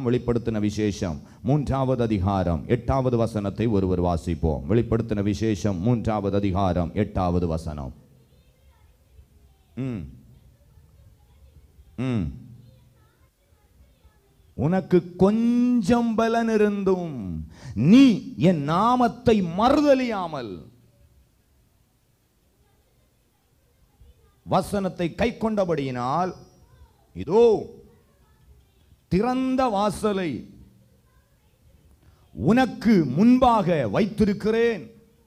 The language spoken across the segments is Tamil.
வாசிக்கலாம் வெளிப்படுத்தின விசேஷம் மூன்றாவது அதிகாரம் எட்டாவது வசனத்தை ஒருவர் வாசிப்போம் வெளிப்படுத்தின விசேஷம் மூன்றாவது அதிகாரம் எட்டாவது வசனம் ம் ம் உனக்கு கொஞ்சம் பலன் இருந்தும் நீ என் நாமத்தை மறுதலியாமல் வசனத்தை கை கொண்டபடியினால் இதோ திறந்த வாசலை உனக்கு முன்பாக வைத்திருக்கிறேன்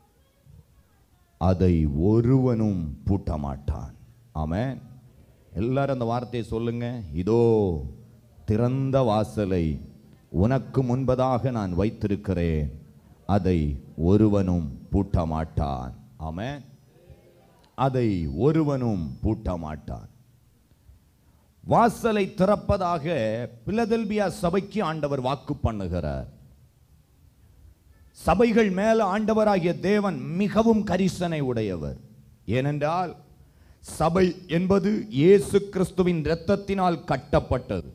அதை ஒருவனும் பூட்ட மாட்டான் ஆமென் எல்லாரும் அந்த வார்த்தையை சொல்லுங்க இதோ திறந்த வாசலை உனக்கு முன்பதாக நான் வைத்திருக்கிறேன் அதை ஒருவனும் பூட்ட மாட்டான் ஆமென் அதை ஒருவனும் பூட்ட மாட்டான் வாசலை திறப்பதாக பிலதெல்பியா சபைக்கு ஆண்டவர் வாக்கு பண்ணுகிறார் சபைகள் மேல ஆண்டவராகிய தேவன் மிகவும் கரிசனை உடையவர் ஏனென்றால் சபை என்பது இயேசு கிறிஸ்துவின் இரத்தத்தினால் கட்டப்பட்டது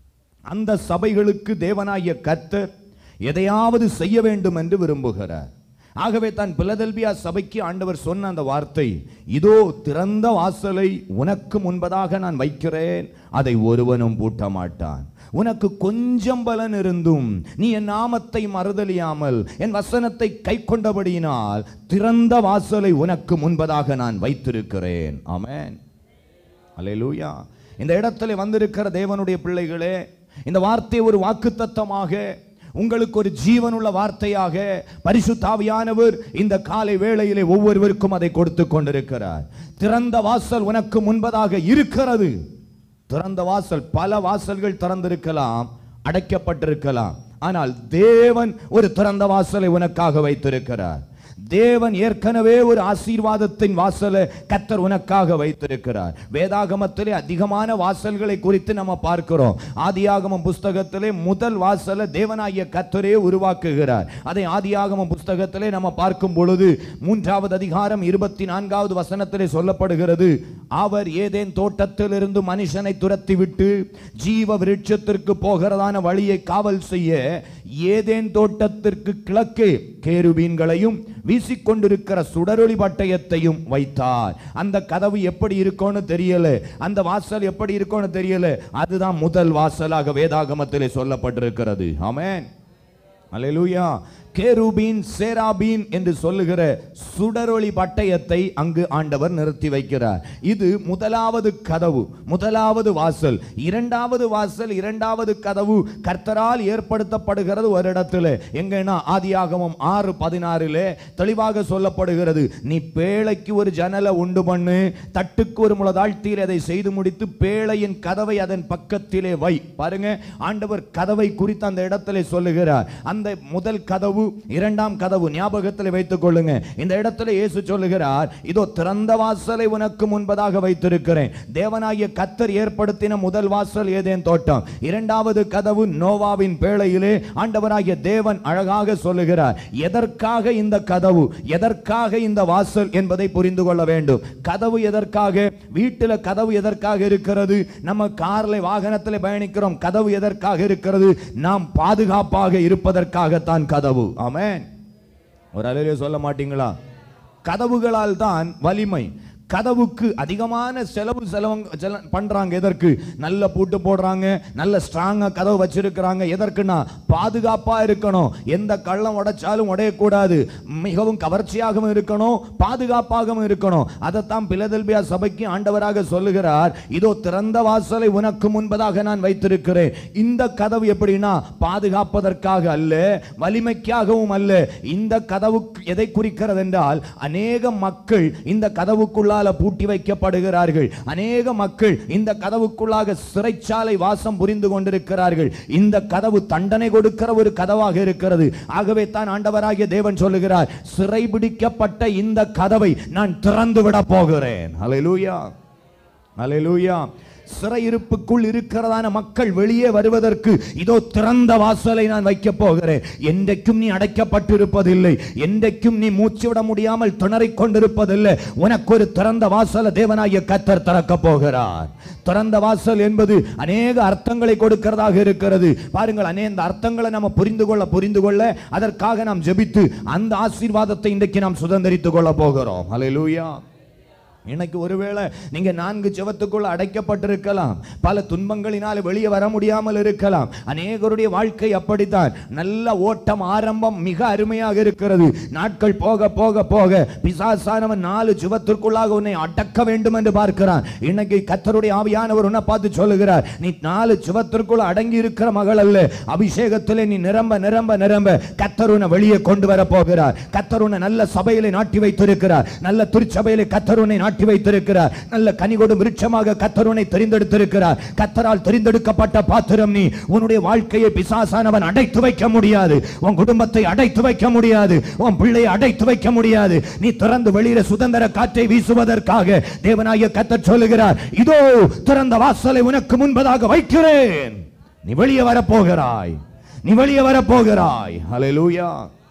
அந்த சபைகளுக்கு தேவனாகிய கர்த்தர் எதையாவது செய்ய வேண்டும் என்று விரும்புகிறார் ஆகவே தான் பிலதெல்பியா சபைக்கு ஆண்டவர் சொன்ன அந்த வார்த்தை இதோ திறந்த வாசலை உனக்கு முன்பதாக நான் வைக்கிறேன் அதை ஒருவனும் பூட்ட மாட்டான் உனக்கு கொஞ்சம் பலன் இருந்தும் நீ என் நாமத்தை மறுதலியாமல் என் வசனத்தை கை கொண்டபடியினால் திறந்த வாசலை உனக்கு முன்பதாக நான் வைத்திருக்கிறேன் ஆமென் அல்லேலூயா இந்த இடத்துல வந்திருக்கிற தேவனுடைய பிள்ளைகளே இந்த வார்த்தை ஒரு வாக்குத்தத்தமாக உங்களுக்கு ஒரு ஜீவனுள்ள வார்த்தையாக பரிசுத்தாவியானவர் இந்த காலை வேளையிலே ஒவ்வொருவருக்கும் அதை கொடுத்து கொண்டிருக்கிறார் திறந்த வாசல் உனக்கு முன்பதாக இருக்கிறது திறந்த வாசல் பல வாசல்கள் திறந்திருக்கலாம் அடைக்கப்பட்டிருக்கலாம் ஆனால் தேவன் ஒரு திறந்த வாசலை உனக்காக வைத்திருக்கிறார் தேவன் ஏற்கனவே ஒரு ஆசீர்வாதத்தின் வாசலை கத்தர் உனக்காக வைத்திருக்கிறார் வேதாகமத்திலே அதிகமான வாசல்களை குறித்து நம்ம பார்க்கிறோம் ஆதியாகமம் புஸ்தகத்திலே முதல் வாசலை தேவனாகிய கத்தரே உருவாக்குகிறார் அதை ஆதியாகமம் புஸ்தகத்திலே நம்ம பார்க்கும் பொழுது மூன்றாவது அதிகாரம் இருபத்தி நான்காவது வசனத்திலே சொல்லப்படுகிறது அவர் ஏதேன் தோட்டத்திலிருந்து மனுஷனை துரத்தி விட்டு ஜீவ விருட்சத்திற்கு போகிறதான வழியை காவல் செய்ய ஏதேன் தோட்டத்திற்கு கிழக்கே கேருபீன்களையும் வீசிக்கொண்டிருக்கிற சுடரொளி பட்டயத்தையும் வைத்தார் அந்த கதவு எப்படி இருக்கும்னு தெரியல அந்த வாசல் எப்படி இருக்கும்னு தெரியல அதுதான் முதல் வாசலாக வேதாகமத்திலே சொல்லப்பட்டிருக்கிறது ஆமென் அல்லேலூயா கேருபீன் சேராபீன் என்று சொல்லுகிற சுடரொளி பட்டயத்தை அங்கு ஆண்டவர் நிறுத்தி வைக்கிறார் இது முதலாவது கதவு முதலாவது வாசல் இரண்டாவது வாசல் இரண்டாவது கதவு கர்த்தரால் ஏற்படுத்தப்படுகிறது ஒரு இடத்துல எங்கன்னா ஆதியாகமம் ஆறு பதினாறிலே தெளிவாக சொல்லப்படுகிறது நீ பேழைக்கு ஒரு ஜன்னலை உண்டு பண்ணு தட்டுக்கு ஒரு முளதாழ்த்தியில் அதை செய்து முடித்து பேழையின் கதவை அதன் பக்கத்திலே வை பாருங்க ஆண்டவர் கதவை குறித்து அந்த இடத்திலே சொல்லுகிறார் அந்த முதல் கதவு இரண்டாம் கதவு ஞாபகத்தில் வைத்துக் கொள்ளுங்க இந்த இடத்துல இயேசு சொல்லுகிறார் இதோ திறந்த வாசலை உனக்கு முன்பதாக வைத்திருக்கிறேன் தேவனாகிய கத்தர் ஏற்படுத்தின முதல் வாசல் ஏதேன் தோட்டம் இரண்டாவது கதவு நோவாவின் பேழையிலே ஆண்டவராகிய தேவன் அழகாக சொல்லுகிறார் எதற்காக இந்த கதவு எதற்காக இந்த வாசல் என்பதை புரிந்து கொள்ள வேண்டும் கதவு எதற்காக வீட்டில் கதவு எதற்காக இருக்கிறது நம்ம கார்ல வாகனத்தில் பயணிக்கிறோம் கதவு எதற்காக இருக்கிறது நாம் பாதுகாப்பாக இருப்பதற்காகத்தான் கதவு ஆமென் ஒரு அலையிலே சொல்ல மாட்டீங்களா கதவுகளால் தான் வலிமை கதவுக்கு அதிகமான செலவு செலவு செல பண்றாங்க எதற்கு நல்ல பூட்டு போடுறாங்க நல்ல ஸ்ட்ராங்கா கதவு வச்சிருக்கிறாங்க எதற்குன்னா பாதுகாப்பா இருக்கணும் எந்த கள்ளம் உடைச்சாலும் உடையக்கூடாது மிகவும் கவர்ச்சியாகவும் இருக்கணும் பாதுகாப்பாகவும் இருக்கணும் அதைத்தான் பிலதெல்பியா சபைக்கு ஆண்டவராக சொல்லுகிறார் இதோ திறந்த வாசலை உனக்கு முன்பதாக நான் வைத்திருக்கிறேன் இந்த கதவு எப்படின்னா பாதுகாப்பதற்காக அல்ல வலிமைக்காகவும் அல்ல இந்த கதவு எதை குறிக்கிறது என்றால் அநேக மக்கள் இந்த கதவுக்குள்ளால பூட்டி வைக்கப்படுகிறார்கள் அநேக மக்கள் இந்த கதவுக்குள்ளாக சிறைச்சாலை வாசம் புரிந்து கொண்டிருக்கிறார்கள் இந்த கதவு தண்டனை கொடுக்கிற ஒரு கதவாக இருக்கிறது ஆகவே தான் ஆண்டவராகிய தேவன் சொல்லுகிறார் சிறைபிடிக்கப்பட்ட இந்த கதவை நான் திறந்து விட போகிறேன் ஹalleluya ஹalleluya சிறையிருப்புக்குள் இருக்கிறதான மக்கள் வெளியே வருவதற்கு இதோ திறந்த வாசலை நான் வைக்க போகிறேன் என்றைக்கும் நீ அடைக்கப்பட்டிருப்பதில்லை என்றைக்கும் நீ மூச்சு விட முடியாமல் திணறிக் கொண்டிருப்பதில்லை உனக்கு ஒரு திறந்த வாசலை தேவனாகிய கத்தர் திறக்க போகிறார் திறந்த வாசல் என்பது அநேக அர்த்தங்களை கொடுக்கிறதாக இருக்கிறது பாருங்கள் அநேக அர்த்தங்களை நம்ம புரிந்து கொள்ள புரிந்து கொள்ள அதற்காக நாம் ஜெபித்து அந்த ஆசீர்வாதத்தை இன்றைக்கு நாம் சுதந்திரித்துக் கொள்ள போகிறோம் ஹalleluya இன்னைக்கு ஒருவேளை நீங்க நான்கு ஜெபத்துக்குள்ள அடைக்கப்பட்டிருக்கலாம் பல துன்பங்களினால் வெளியே வர முடியாமல் இருக்கலாம் அநேகருடைய வாழ்க்கை அப்படித்தான் நல்ல ஓட்டம் ஆரம்பம் மிக அருமையாக இருக்கிறது நாட்கள் போக போக போக பிசாசானவன் நாலு ஜெபத்திற்குள்ளாக உன்னை அடக்க வேண்டும் என்று பார்க்கிறான் இன்னைக்கு கத்தருடைய ஆவியானவர் உன்னை பார்த்து சொல்லுகிறார் நீ நாலு ஜெபத்திற்குள்ள அடங்கி இருக்கிற மகள் அல்ல அபிஷேகத்திலே நீ நிரம்ப நிரம்ப நிரம்ப கத்தர் உன்னை வெளியே கொண்டு வர போகிறார் கத்தர் உன்னை நல்ல சபையிலே நாட்டி வைத்திருக்கிறார் நல்ல திருச்சபையிலே கத்தர் உன்னை நாட்டி வைத்திருக்கிறார் நல்ல கனிகொடும் விருட்சமாக கத்தர் உன்னை தெரிந்தெடுத்திருக்கிறார் கத்தரால் தெரிந்தெடுக்கப்பட்ட பாத்திரம் நீ உன்னுடைய வாழ்க்கையை பிசாசானவன் அடைத்து வைக்க முடியாது உன் குடும்பத்தை அடைத்து வைக்க முடியாது உன் பிள்ளையை அடைத்து வைக்க முடியாது நீ திறந்து வெளியில சுதந்திர காற்றை வீசுவதற்காக தேவனாகிய கத்தர் சொல்லுகிறார் இதோ திறந்த வாசலை உனக்கு முன்பதாக வைக்கிறேன் நீ வெளியே வரப்போகிறாய் நீ வெளியே வரப்போகிறாய் ஹalleluya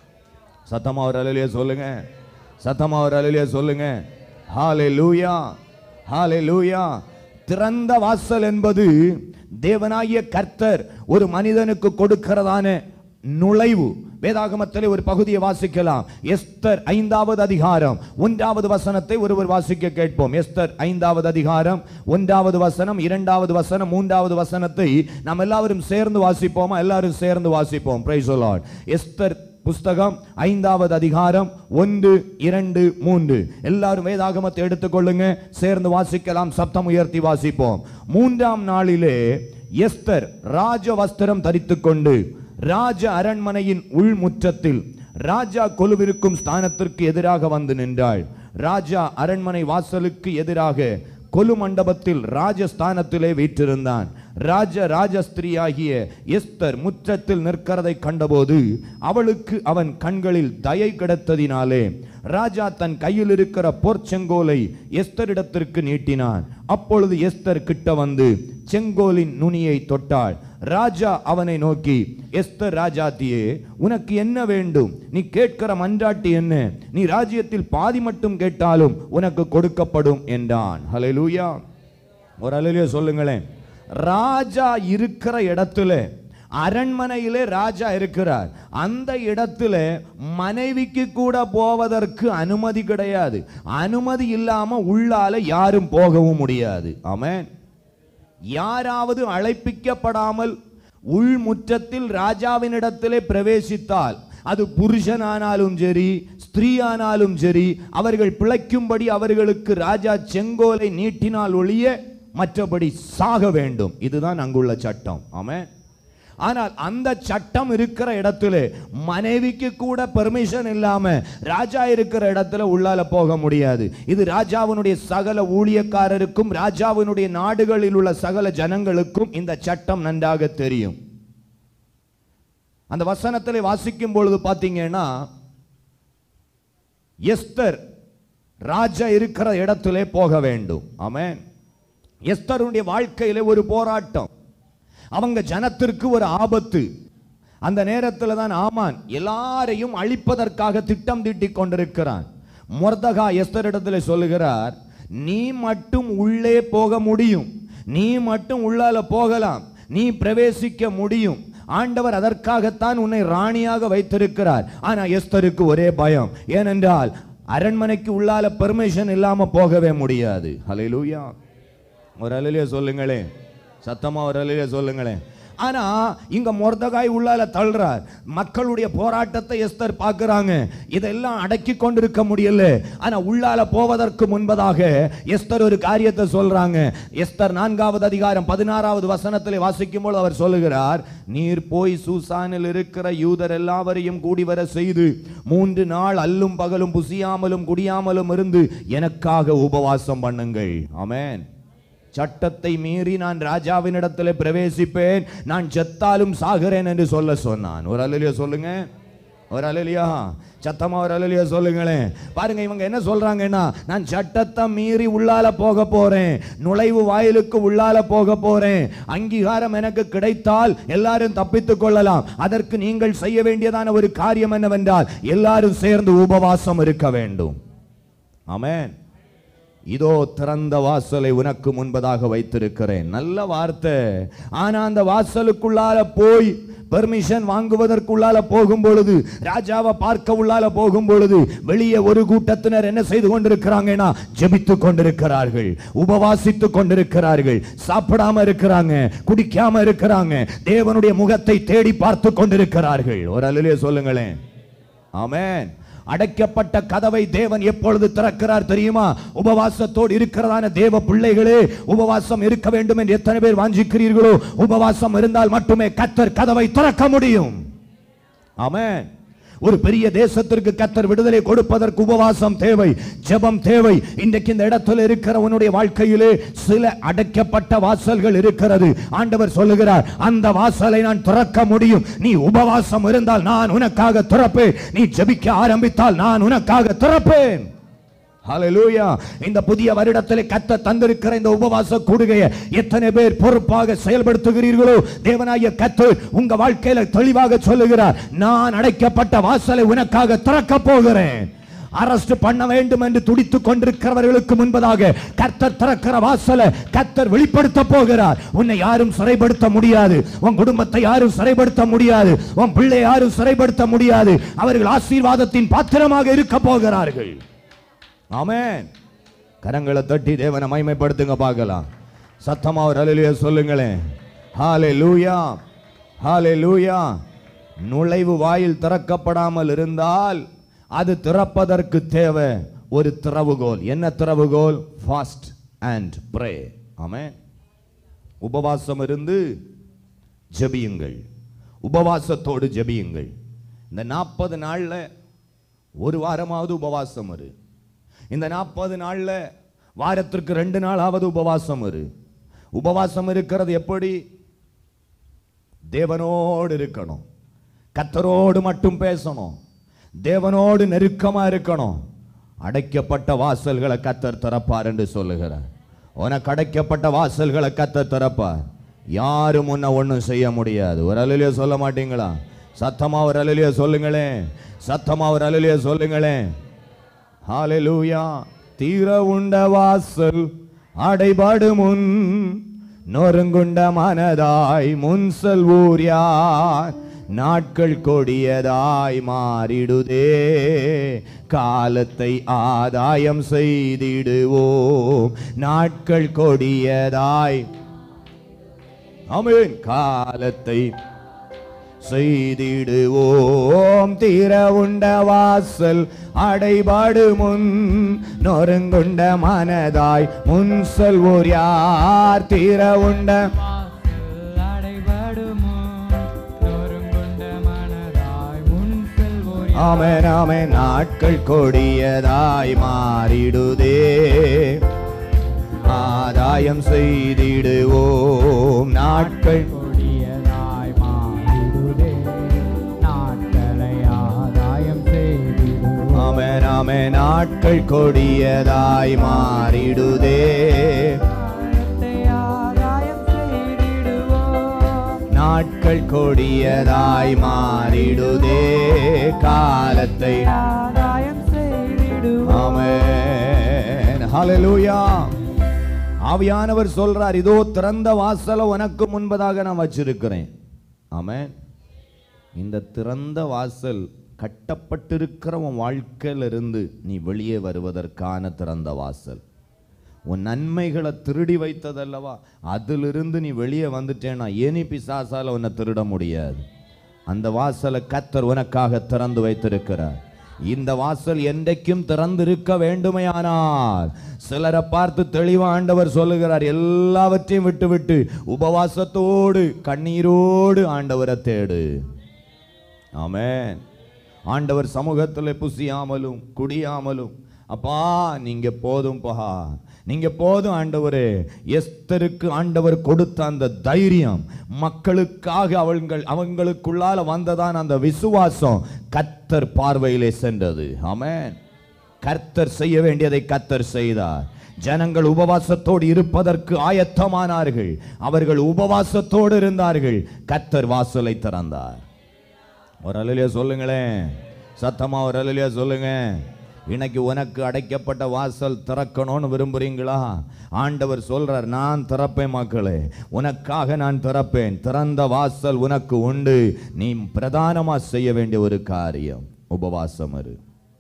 சத்தமா ஒரு அலையிலே சொல்லுங்க சத்தமா ஒரு அலையிலே சொல்லுங்க ஹalleluya ஹalleluya திறந்த வாசல் என்பது தேவனாகிய கர்த்தர் ஒரு மனிதனுக்கு கொடுக்கிறதான நுழைவு வேதாகமத்திலே ஒரு பகுதியை வாசிக்கலாம் எஸ்தர் ஐந்தாவது அதிகாரம் ஒன்றாவது வசனத்தை ஒருவர் வாசிக்க கேட்போம் எஸ்தர் ஐந்தாவது அதிகாரம் ஒன்றாவது வசனம் இரண்டாவது வசனம் மூன்றாவது வசனத்தை நாம் எல்லாரும் சேர்ந்து வாசிப்போமா எல்லாரும் சேர்ந்து வாசிப்போம் பிரைஸ் லார்ட் எஸ்தர் புஸ்தகம் ஐந்தாவது அதிகாரம் ஒன்று இரண்டு மூன்று எல்லாரும் வேதாகமத்தை எடுத்துக்கொள்ளுங்க சேர்ந்து வாசிக்கலாம் சப்தம் உயர்த்தி வாசிப்போம் மூன்றாம் நாளிலே எஸ்தர் ராஜ வஸ்திரம் தரித்துக் கொண்டு ராஜ அரண்மனையின் உள்முற்றத்தில் ராஜா கொலுவிருக்கும் ஸ்தானத்திற்கு எதிராக வந்து நின்றாள் ராஜா அரண்மனை வாசலுக்கு எதிராக கொலு மண்டபத்தில் ராஜஸ்தானத்திலே வீற்றிருந்தான் ராஜ ராஜஸ்திரியாகிய எஸ்தர் முற்றத்தில் நிற்கிறதை கண்டபோது அவளுக்கு அவன் கண்களில் தயை கிடைத்ததினாலே ராஜா தன் கையில் இருக்கிற பொற்செங்கோலை எஸ்தரிடத்திற்கு நீட்டினான் அப்பொழுது எஸ்தர் கிட்ட வந்து செங்கோலின் நுனியை தொட்டாள் ராஜா அவனை நோக்கி எஸ்தர் ராஜாத்தியே உனக்கு என்ன வேண்டும் நீ கேட்கிற மன்றாட்டி என்ன நீ ராஜ்யத்தில் பாதி மட்டும் கேட்டாலும் உனக்கு கொடுக்கப்படும் என்றான் ஹalleluya ஒரு அலையிலே சொல்லுங்களேன் ராஜா இருக்கிற இடத்துல அரண்மனையிலே ராஜா இருக்கிறார் அந்த இடத்துல மனைவிக்கு கூட போவதற்கு அனுமதி கிடையாது அனுமதி இல்லாம உள்ளால யாரும் போகவும் முடியாது ஆமென் யாராவது அழைப்பிக்கப்படாமல் உள்முற்றத்தில் ராஜாவினிடத்திலே பிரவேசித்தால் அது புருஷனானாலும் சரி ஸ்திரீயானாலும் சரி அவர்கள் பிழைக்கும்படி அவர்களுக்கு ராஜா செங்கோலை நீட்டினால் ஒழிய மற்றபடி சாக வேண்டும் இதுதான் அங்குள்ள சட்டம் ஆமென் ஆனால் அந்த சட்டம் இருக்கிற இடத்துல மனைவிக்கு கூட பெர்மிஷன் இல்லாம ராஜா இருக்கிற இடத்துல உள்ளால போக முடியாது இது ராஜாவினுடைய சகல ஊழியக்காரருக்கும் ராஜாவினுடைய நாடுகளில் உள்ள சகல ஜனங்களுக்கும் இந்த சட்டம் நன்றாக தெரியும் அந்த வசனத்தில் வாசிக்கும் பொழுது பார்த்தீங்கன்னா எஸ்தர் ராஜா இருக்கிற இடத்திலே போக வேண்டும் ஆமென் எஸ்தருடைய வாழ்க்கையிலே ஒரு போராட்டம் அவங்க ஜனத்திற்கு ஒரு ஆபத்து அந்த நேரத்தில் தான் ஆமான் எல்லாரையும் அழிப்பதற்காக திட்டம் தீட்டிக் கொண்டிருக்கிறான் மொர்தகா எஸ்தரிடத்தில் சொல்லுகிறார் நீ மட்டும் உள்ளே போக முடியும் நீ மட்டும் உள்ளால போகலாம் நீ பிரவேசிக்க முடியும் ஆண்டவர் அதற்காகத்தான் உன்னை ராணியாக வைத்திருக்கிறார் ஆனா எஸ்தருக்கு ஒரே பயம் ஏனென்றால் அரண்மனைக்கு உள்ளால பெர்மிஷன் இல்லாம போகவே முடியாது ஹalleluya ஒரு அலையிலே சொல்லுங்களேன் சத்தமா ஒரு அலையிலே சொல்லுங்களேன் ஆனா இங்க மொர்தகாய் உள்ளால தள்ளுறார் மக்களுடைய போராட்டத்தை எஸ்தர் பார்க்கறாங்க இதெல்லாம் அடக்கி கொண்டிருக்க முடியல ஆனா உள்ளால போவதற்கு முன்பதாக எஸ்தர் ஒரு காரியத்தை சொல்றாங்க எஸ்தர் நான்காவது அதிகாரம் பதினாறாவது வசனத்திலே வாசிக்கும் போது அவர் சொல்லுகிறார் நீர் போய் சூசானில் இருக்கிற யூதர் எல்லாவரையும் கூடி வர செய்து மூன்று நாள் அல்லும் பகலும் புசியாமலும் குடியாமலும் இருந்து எனக்காக உபவாசம் பண்ணுங்கள் ஆமென் சட்டத்தை மீறி நான் ராஜாவினிடத்தில் பிரவேசிப்பேன் நான் செத்தாலும் சாகிறேன் என்று சொல்ல சொன்னான் ஒரு அல்லையா சொல்லுங்க ஒரு அலலியா சத்தமா ஒரு அலலியா சொல்லுங்களேன் பாருங்க இவங்க என்ன சொல்றாங்கன்னா நான் சட்டத்தை மீறி உள்ளால போக போறேன் நுழைவு வாயிலுக்கு உள்ளால போக போறேன் அங்கீகாரம் எனக்கு கிடைத்தால் எல்லாரும் தப்பித்துக் கொள்ளலாம் அதற்கு நீங்கள் செய்ய வேண்டியதான ஒரு காரியம் என்னவென்றால் எல்லாரும் சேர்ந்து உபவாசம் இருக்க வேண்டும் ஆமென் இதோ திறந்த வாசலை உனக்கு முன்பதாக வைத்திருக்கிறேன் நல்ல வார்த்தை ஆனா அந்த வாசலுக்குள்ளால போய் பெர்மிஷன் வாங்குவதற்குள்ளால போகும் பொழுது ராஜாவை பார்க்க உள்ளால போகும் பொழுது வெளியே ஒரு கூட்டத்தினர் என்ன செய்து கொண்டிருக்கிறாங்கன்னா ஜெபித்து கொண்டிருக்கிறார்கள் உபவாசித்து கொண்டிருக்கிறார்கள் சாப்பிடாம இருக்கிறாங்க குடிக்காம இருக்கிறாங்க தேவனுடைய முகத்தை தேடி பார்த்து கொண்டிருக்கிறார்கள் ஒரு அலுலே சொல்லுங்களேன் ஆமென் அடைக்கப்பட்ட கதவை தேவன் எப்பொழுது திறக்கிறார் தெரியுமா உபவாசத்தோடு இருக்கிறதான தேவ பிள்ளைகளே உபவாசம் இருக்க வேண்டும் என்று எத்தனை பேர் வாஞ்சிக்கிறீர்களோ உபவாசம் இருந்தால் மட்டுமே கத்தர் கதவை திறக்க முடியும் ஆமென் ஒரு பெரிய தேசத்திற்கு கத்தர் விடுதலை கொடுப்பதற்கு உபவாசம் தேவை ஜெபம் தேவை இன்றைக்கு இந்த இடத்துல இருக்கிற உன்னுடைய வாழ்க்கையிலே சில அடைக்கப்பட்ட வாசல்கள் இருக்கிறது ஆண்டவர் சொல்லுகிறார் அந்த வாசலை நான் திறக்க முடியும் நீ உபவாசம் இருந்தால் நான் உனக்காக திறப்பேன் நீ ஜெபிக்க ஆரம்பித்தால் நான் உனக்காக திறப்பேன் ஹalleluya இந்த புதிய வருடத்திலே கத்த தந்திருக்கிற இந்த உபவாச கூடுகையை எத்தனை பேர் பொறுப்பாக செயல்படுத்துகிறீர்களோ தேவனாகிய கத்து உங்க வாழ்க்கையில தெளிவாக சொல்லுகிறார் நான் அடைக்கப்பட்ட வாசலை உனக்காக திறக்க போகிறேன் அரஸ்ட் பண்ண வேண்டும் என்று துடித்துக் கொண்டிருக்கிறவர்களுக்கு முன்பதாக கர்த்தர் திறக்கிற வாசலை கர்த்தர் வெளிப்படுத்த போகிறார் உன்னை யாரும் சிறைப்படுத்த முடியாது உன் குடும்பத்தை யாரும் சிறைப்படுத்த முடியாது உன் பிள்ளை யாரும் சிறைப்படுத்த முடியாது அவர்கள் ஆசீர்வாதத்தின் பாத்திரமாக இருக்க போகிறார்கள் ஆமென் கரங்களை தட்டி தேவனை மகிமைப்படுத்துங்க பார்க்கலாம் சத்தமா ஒரு அலுலிய சொல்லுங்களேன் ஹாலே லூயா ஹாலே லூயா நுழைவு வாயில் திறக்கப்படாமல் இருந்தால் அது திறப்பதற்கு தேவை ஒரு திறவுகோல் என்ன திறவுகோல் ஃபாஸ்ட் அண்ட் ப்ரே ஆமென் உபவாசம் இருந்து ஜெபியுங்கள் உபவாசத்தோடு ஜெபியுங்கள் இந்த நாற்பது நாள்ல ஒரு வாரமாவது உபவாசம் இரு இந்த நாற்பது நாள்ல வாரத்திற்கு ரெண்டு நாளாவது உபவாசம் இரு உபவாசம் இருக்கிறது எப்படி தேவனோடு இருக்கணும் கத்தரோடு மட்டும் பேசணும் தேவனோடு நெருக்கமா இருக்கணும் அடைக்கப்பட்ட வாசல்களை கத்தர் திறப்பார் என்று சொல்லுகிறார் உனக்கு அடைக்கப்பட்ட வாசல்களை கத்தர் திறப்பார் யாரும் உன்னை ஒண்ணும் செய்ய முடியாது ஒரு அலுலிய சொல்ல மாட்டீங்களா சத்தமா ஒரு அலுலிய சொல்லுங்களேன் சத்தமா ஒரு அலுலிய சொல்லுங்களேன் ஹalleluya தீர உண்ட வாசல் அடைபாடு முன் நொறுங்குண்ட மனதாய் முன் செல்வோர் யார் நாட்கள் கொடியதாய் மாறிடுதே காலத்தை ஆதாயம் செய்திடுவோம் நாட்கள் கொடியதாய் ஆமென் காலத்தை செய்திடுவோம் தீர உண்ட வாசல் அடைபாடு முன் நொறுங்குண்ட மனதாய் முன் செல்வோர் யார் தீர உண்ட வாசல் அடைபடுமோ நொறுங்குண்ட மனதாய் முன் செல்வோர் ஆமென் ஆமென் நாட்கள் கொடியதாய் மாறிடுதே ஆதாயம் செய்திடுவோம் நாட்கள் கொடியதாய் மாறிடுதே நாட்களை ஆதாயம் செய்திடுவோம் ஆமென் ஆமென் நாட்கள் கொடியதாய் மாறிடுதே காலத்தை ஆதாயம் செய்திடுவோம் நாட்கள் கொடியதாய் மாறிடுதே காலத்தை ஆதாயம் செய்திடுவோம் ஆமென் ஹalleluya ஆவியானவர் சொல்றார் இதோ திறந்த வாசலை உனக்கு முன்பதாக நான் வச்சிருக்கிறேன் ஆமென் இந்த திறந்த வாசல் கட்டப்பட்டிருக்கிற உன் வாழ்க்கையிலிருந்து நீ வெளியே வருவதற்கான திறந்த வாசல் உன் நன்மைகளை திருடி வைத்ததல்லவா அதிலிருந்து நீ வெளியே வந்துட்டேன்னா ஏனி பிசாசால உன்னை திருட முடியாது அந்த வாசலை கத்தர் உனக்காக திறந்து வைத்திருக்கிறார் இந்த வாசல் என்றைக்கும் திறந்திருக்க வேண்டுமையானால் சிலரை பார்த்து தெளிவா ஆண்டவர் சொல்லுகிறார் எல்லாவற்றையும் விட்டு விட்டு உபவாசத்தோடு கண்ணீரோடு ஆண்டவரை தேடு ஆமென் ஆண்டவர் சமூகத்தில் புசியாமலும் குடியாமலும் அப்பா நீங்க போதும்பா நீங்க போதும் ஆண்டவரே எஸ்தருக்கு ஆண்டவர் கொடுத்த அந்த தைரியம் மக்களுக்காக அவங்கள் அவங்களுக்குள்ளால வந்ததான் அந்த விசுவாசம் கர்த்தர் பார்வையிலே சென்றது ஆமென் கர்த்தர் செய்ய வேண்டியதை கர்த்தர் செய்தார் ஜனங்கள் உபவாசத்தோடு இருப்பதற்கு ஆயத்தமானார்கள் அவர்கள் உபவாசத்தோடு இருந்தார்கள் கர்த்தர் வாசலை திறந்தார் ஒரு அலையிலே சொல்லுங்களேன் சத்தமா ஒரு அலையிலே சொல்லுங்க இன்னைக்கு உனக்கு அடைக்கப்பட்ட வாசல் திறக்கணும்னு விரும்புறீங்களா ஆண்டவர் சொல்றார் நான் திறப்பேன் மக்களே உனக்காக நான் திறப்பேன் திறந்த வாசல் உனக்கு உண்டு நீ பிரதானமா செய்ய வேண்டிய ஒரு காரியம் உபவாசம் இரு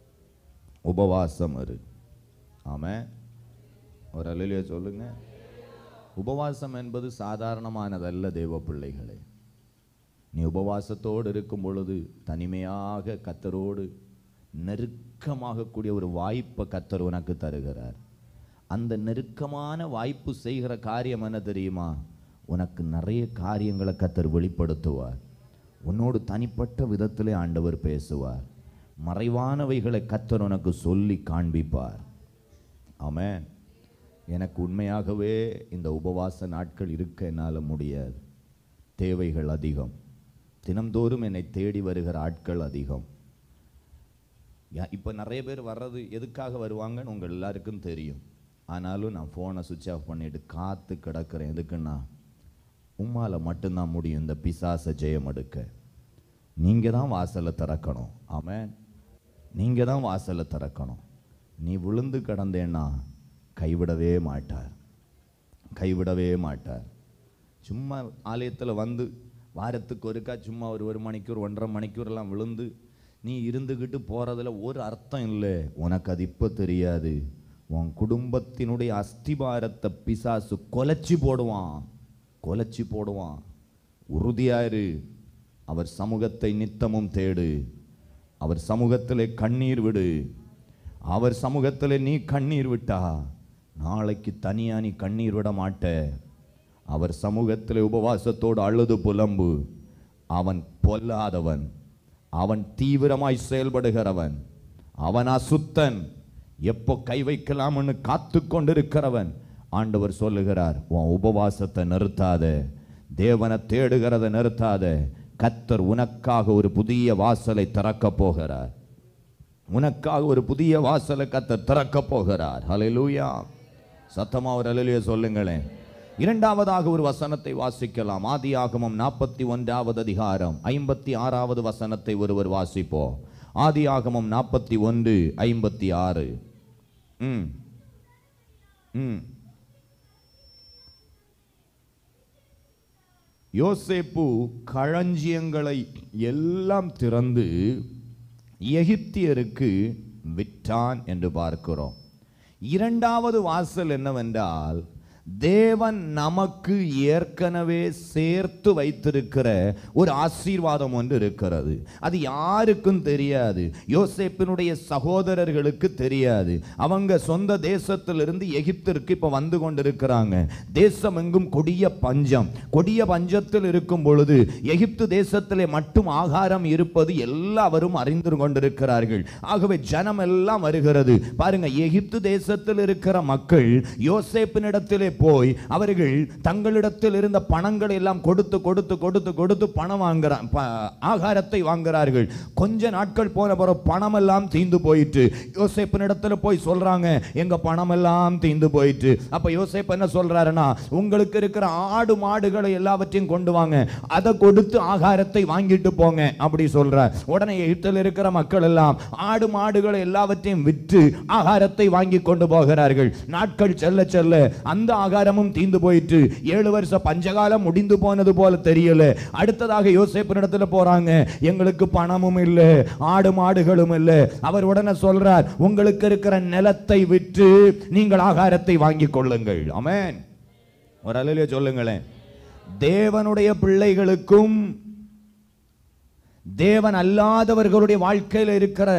உபவாசம் இரு ஆமே ஒரு அலையிலே சொல்லுங்க உபவாசம் என்பது சாதாரணமானதல்ல தேவ பிள்ளைகளே நீ உபவாசத்தோடு இருக்கும் பொழுது தனிமையாக கத்தரோடு நெருக்கமாக கூடிய ஒரு வாய்ப்பை கத்தர் உனக்கு தருகிறார் அந்த நெருக்கமான வாய்ப்பு செய்கிற காரியம் என்ன தெரியுமா உனக்கு நிறைய காரியங்களை கத்தர் வெளிப்படுத்துவார் உன்னோடு தனிப்பட்ட விதத்திலே ஆண்டவர் பேசுவார் மறைவானவைகளை கத்தர் உனக்கு சொல்லி காண்பிப்பார் ஆமென் எனக்கு உண்மையாகவே இந்த உபவாச நாட்கள் இருக்க என்னால் முடியாது தேவைகள் அதிகம் தினம்தோறும் என்னை தேடி வருகிற ஆட்கள் அதிகம் இப்போ நிறைய பேர் வர்றது எதுக்காக வருவாங்கன்னு உங்கள் எல்லாருக்கும் தெரியும் ஆனாலும் நான் ஃபோனை சுவிட்ச் ஆஃப் பண்ணிட்டு காத்து கிடக்கிறேன் எதுக்குன்னா உம்மால மட்டும்தான் முடியும் இந்த பிசாசை ஜெயம் எடுக்க நீங்கள் தான் வாசலை திறக்கணும் ஆமென் நீங்கள் தான் வாசலை திறக்கணும் நீ விழுந்து கிடந்தேன்னா கைவிடவே மாட்டார் கைவிடவே மாட்டார் சும்மா ஆலயத்தில் வந்து வாரத்துக்கு ஒருக்கா சும்மா ஒரு ஒரு மணிக்கூர் ஒன்றரை மணிக்கூர்லாம் விழுந்து நீ இருந்துக்கிட்டு போகிறதுல ஒரு அர்த்தம் இல்லை உனக்கு அது இப்போ தெரியாது உன் குடும்பத்தினுடைய அஸ்திபாரத்தை பிசாசு கொலைச்சி போடுவான் கொலைச்சி போடுவான் உறுதியாயிரு அவர் சமூகத்தை நித்தமும் தேடு அவர் சமூகத்திலே கண்ணீர் விடு அவர் சமூகத்திலே நீ கண்ணீர் விட்டா நாளைக்கு தனியா நீ கண்ணீர் விட மாட்ட அவர் சமூகத்திலே உபவாசத்தோடு அழுது புலம்பு அவன் பொல்லாதவன் அவன் தீவிரமாய் செயல்படுகிறவன் அவன் அசுத்தன் எப்போ கை வைக்கலாம்னு காத்து கொண்டிருக்கிறவன் ஆண்டவர் சொல்லுகிறார் உன் உபவாசத்தை நிறுத்தாத தேவனை தேடுகிறத நிறுத்தாத கத்தர் உனக்காக ஒரு புதிய வாசலை திறக்க போகிறார் உனக்காக ஒரு புதிய வாசலை கத்தர் திறக்க போகிறார் ஹalleluya சத்தமா ஒரு ஹalleluya சொல்லுங்களேன் இரண்டாவதாக ஒரு வசனத்தை வாசிக்கலாம் ஆதியாகமம் நாற்பத்தி ஒன்றாவது அதிகாரம் ஐம்பத்தி ஆறாவது வசனத்தை ஒருவர் வாசிப்போம் ஆதியாகமம் நாற்பத்தி ஒன்று ஐம்பத்தி ஆறு ம் ம் யோசேப்பு களஞ்சியங்களை எல்லாம் திறந்து எகிப்தியருக்கு விற்றான் என்று பார்க்கிறோம் இரண்டாவது வாசல் என்னவென்றால் தேவன் நமக்கு ஏற்கனவே சேர்த்து வைத்திருக்கிற ஒரு ஆசீர்வாதம் ஒன்று இருக்கிறது அது யாருக்கும் தெரியாது யோசேப்பினுடைய சகோதரர்களுக்கு தெரியாது அவங்க சொந்த தேசத்திலிருந்து எகிப்திற்கு இப்ப வந்து கொண்டிருக்கிறாங்க தேசம் எங்கும் கொடிய பஞ்சம் கொடிய பஞ்சத்தில் இருக்கும் பொழுது எகிப்து தேசத்திலே மட்டும் ஆகாரம் இருப்பது எல்லாவரும் அறிந்து கொண்டிருக்கிறார்கள் ஆகவே ஜனம் எல்லாம் வருகிறது பாருங்க எகிப்து தேசத்தில் இருக்கிற மக்கள் யோசேப்பினிடத்திலே போய் அவர்கள் தங்களிடத்தில் இருந்த பணங்களை எல்லாம் கொடுத்து கொடுத்து கொடுத்து கொடுத்து பணம் வாங்குற ப- ஆகாரத்தை வாங்குறார்கள் கொஞ்ச நாட்கள் போன பிறகு பணம் எல்லாம் தீந்து போயிட்டு யோசேப்பினிடத்துல போய் சொல்றாங்க எங்க பணம் எல்லாம் தீந்து போயிட்டு அப்ப யோசேப் என்ன சொல்றாருன்னா உங்களுக்கு இருக்கிற ஆடு மாடுகளை எல்லாவற்றையும் கொண்டு வாங்க அதை கொடுத்து ஆகாரத்தை வாங்கிட்டு போங்க அப்படி சொல்றார் உடனே எகிப்தில் இருக்கிற மக்கள் எல்லாம் ஆடு மாடுகளை எல்லாவற்றையும் விற்று ஆகாரத்தை வாங்கி கொண்டு போகிறார்கள் நாட்கள் செல்ல செல்ல அந்த ஆகாரமும் தீந்து போயிட்டு ஏழு வருஷ பஞ்சகாலம் முடிந்து போனது போல தெரியல அடுத்ததாக யோசேப்பினிடத்துல போறாங்க எங்களுக்கு பணமும் இல்லை ஆடு மாடுகளும் இல்லை அவர் உடனே சொல்றார் உங்களுக்கு இருக்கிற நிலத்தை விற்று நீங்கள் ஆகாரத்தை வாங்கிக் கொள்ளுங்கள் ஆமென் ஒரு அலையிலே சொல்லுங்களேன் தேவனுடைய பிள்ளைகளுக்கும் தேவன் அல்லாதவர்களுடைய வாழ்க்கையில் இருக்கிற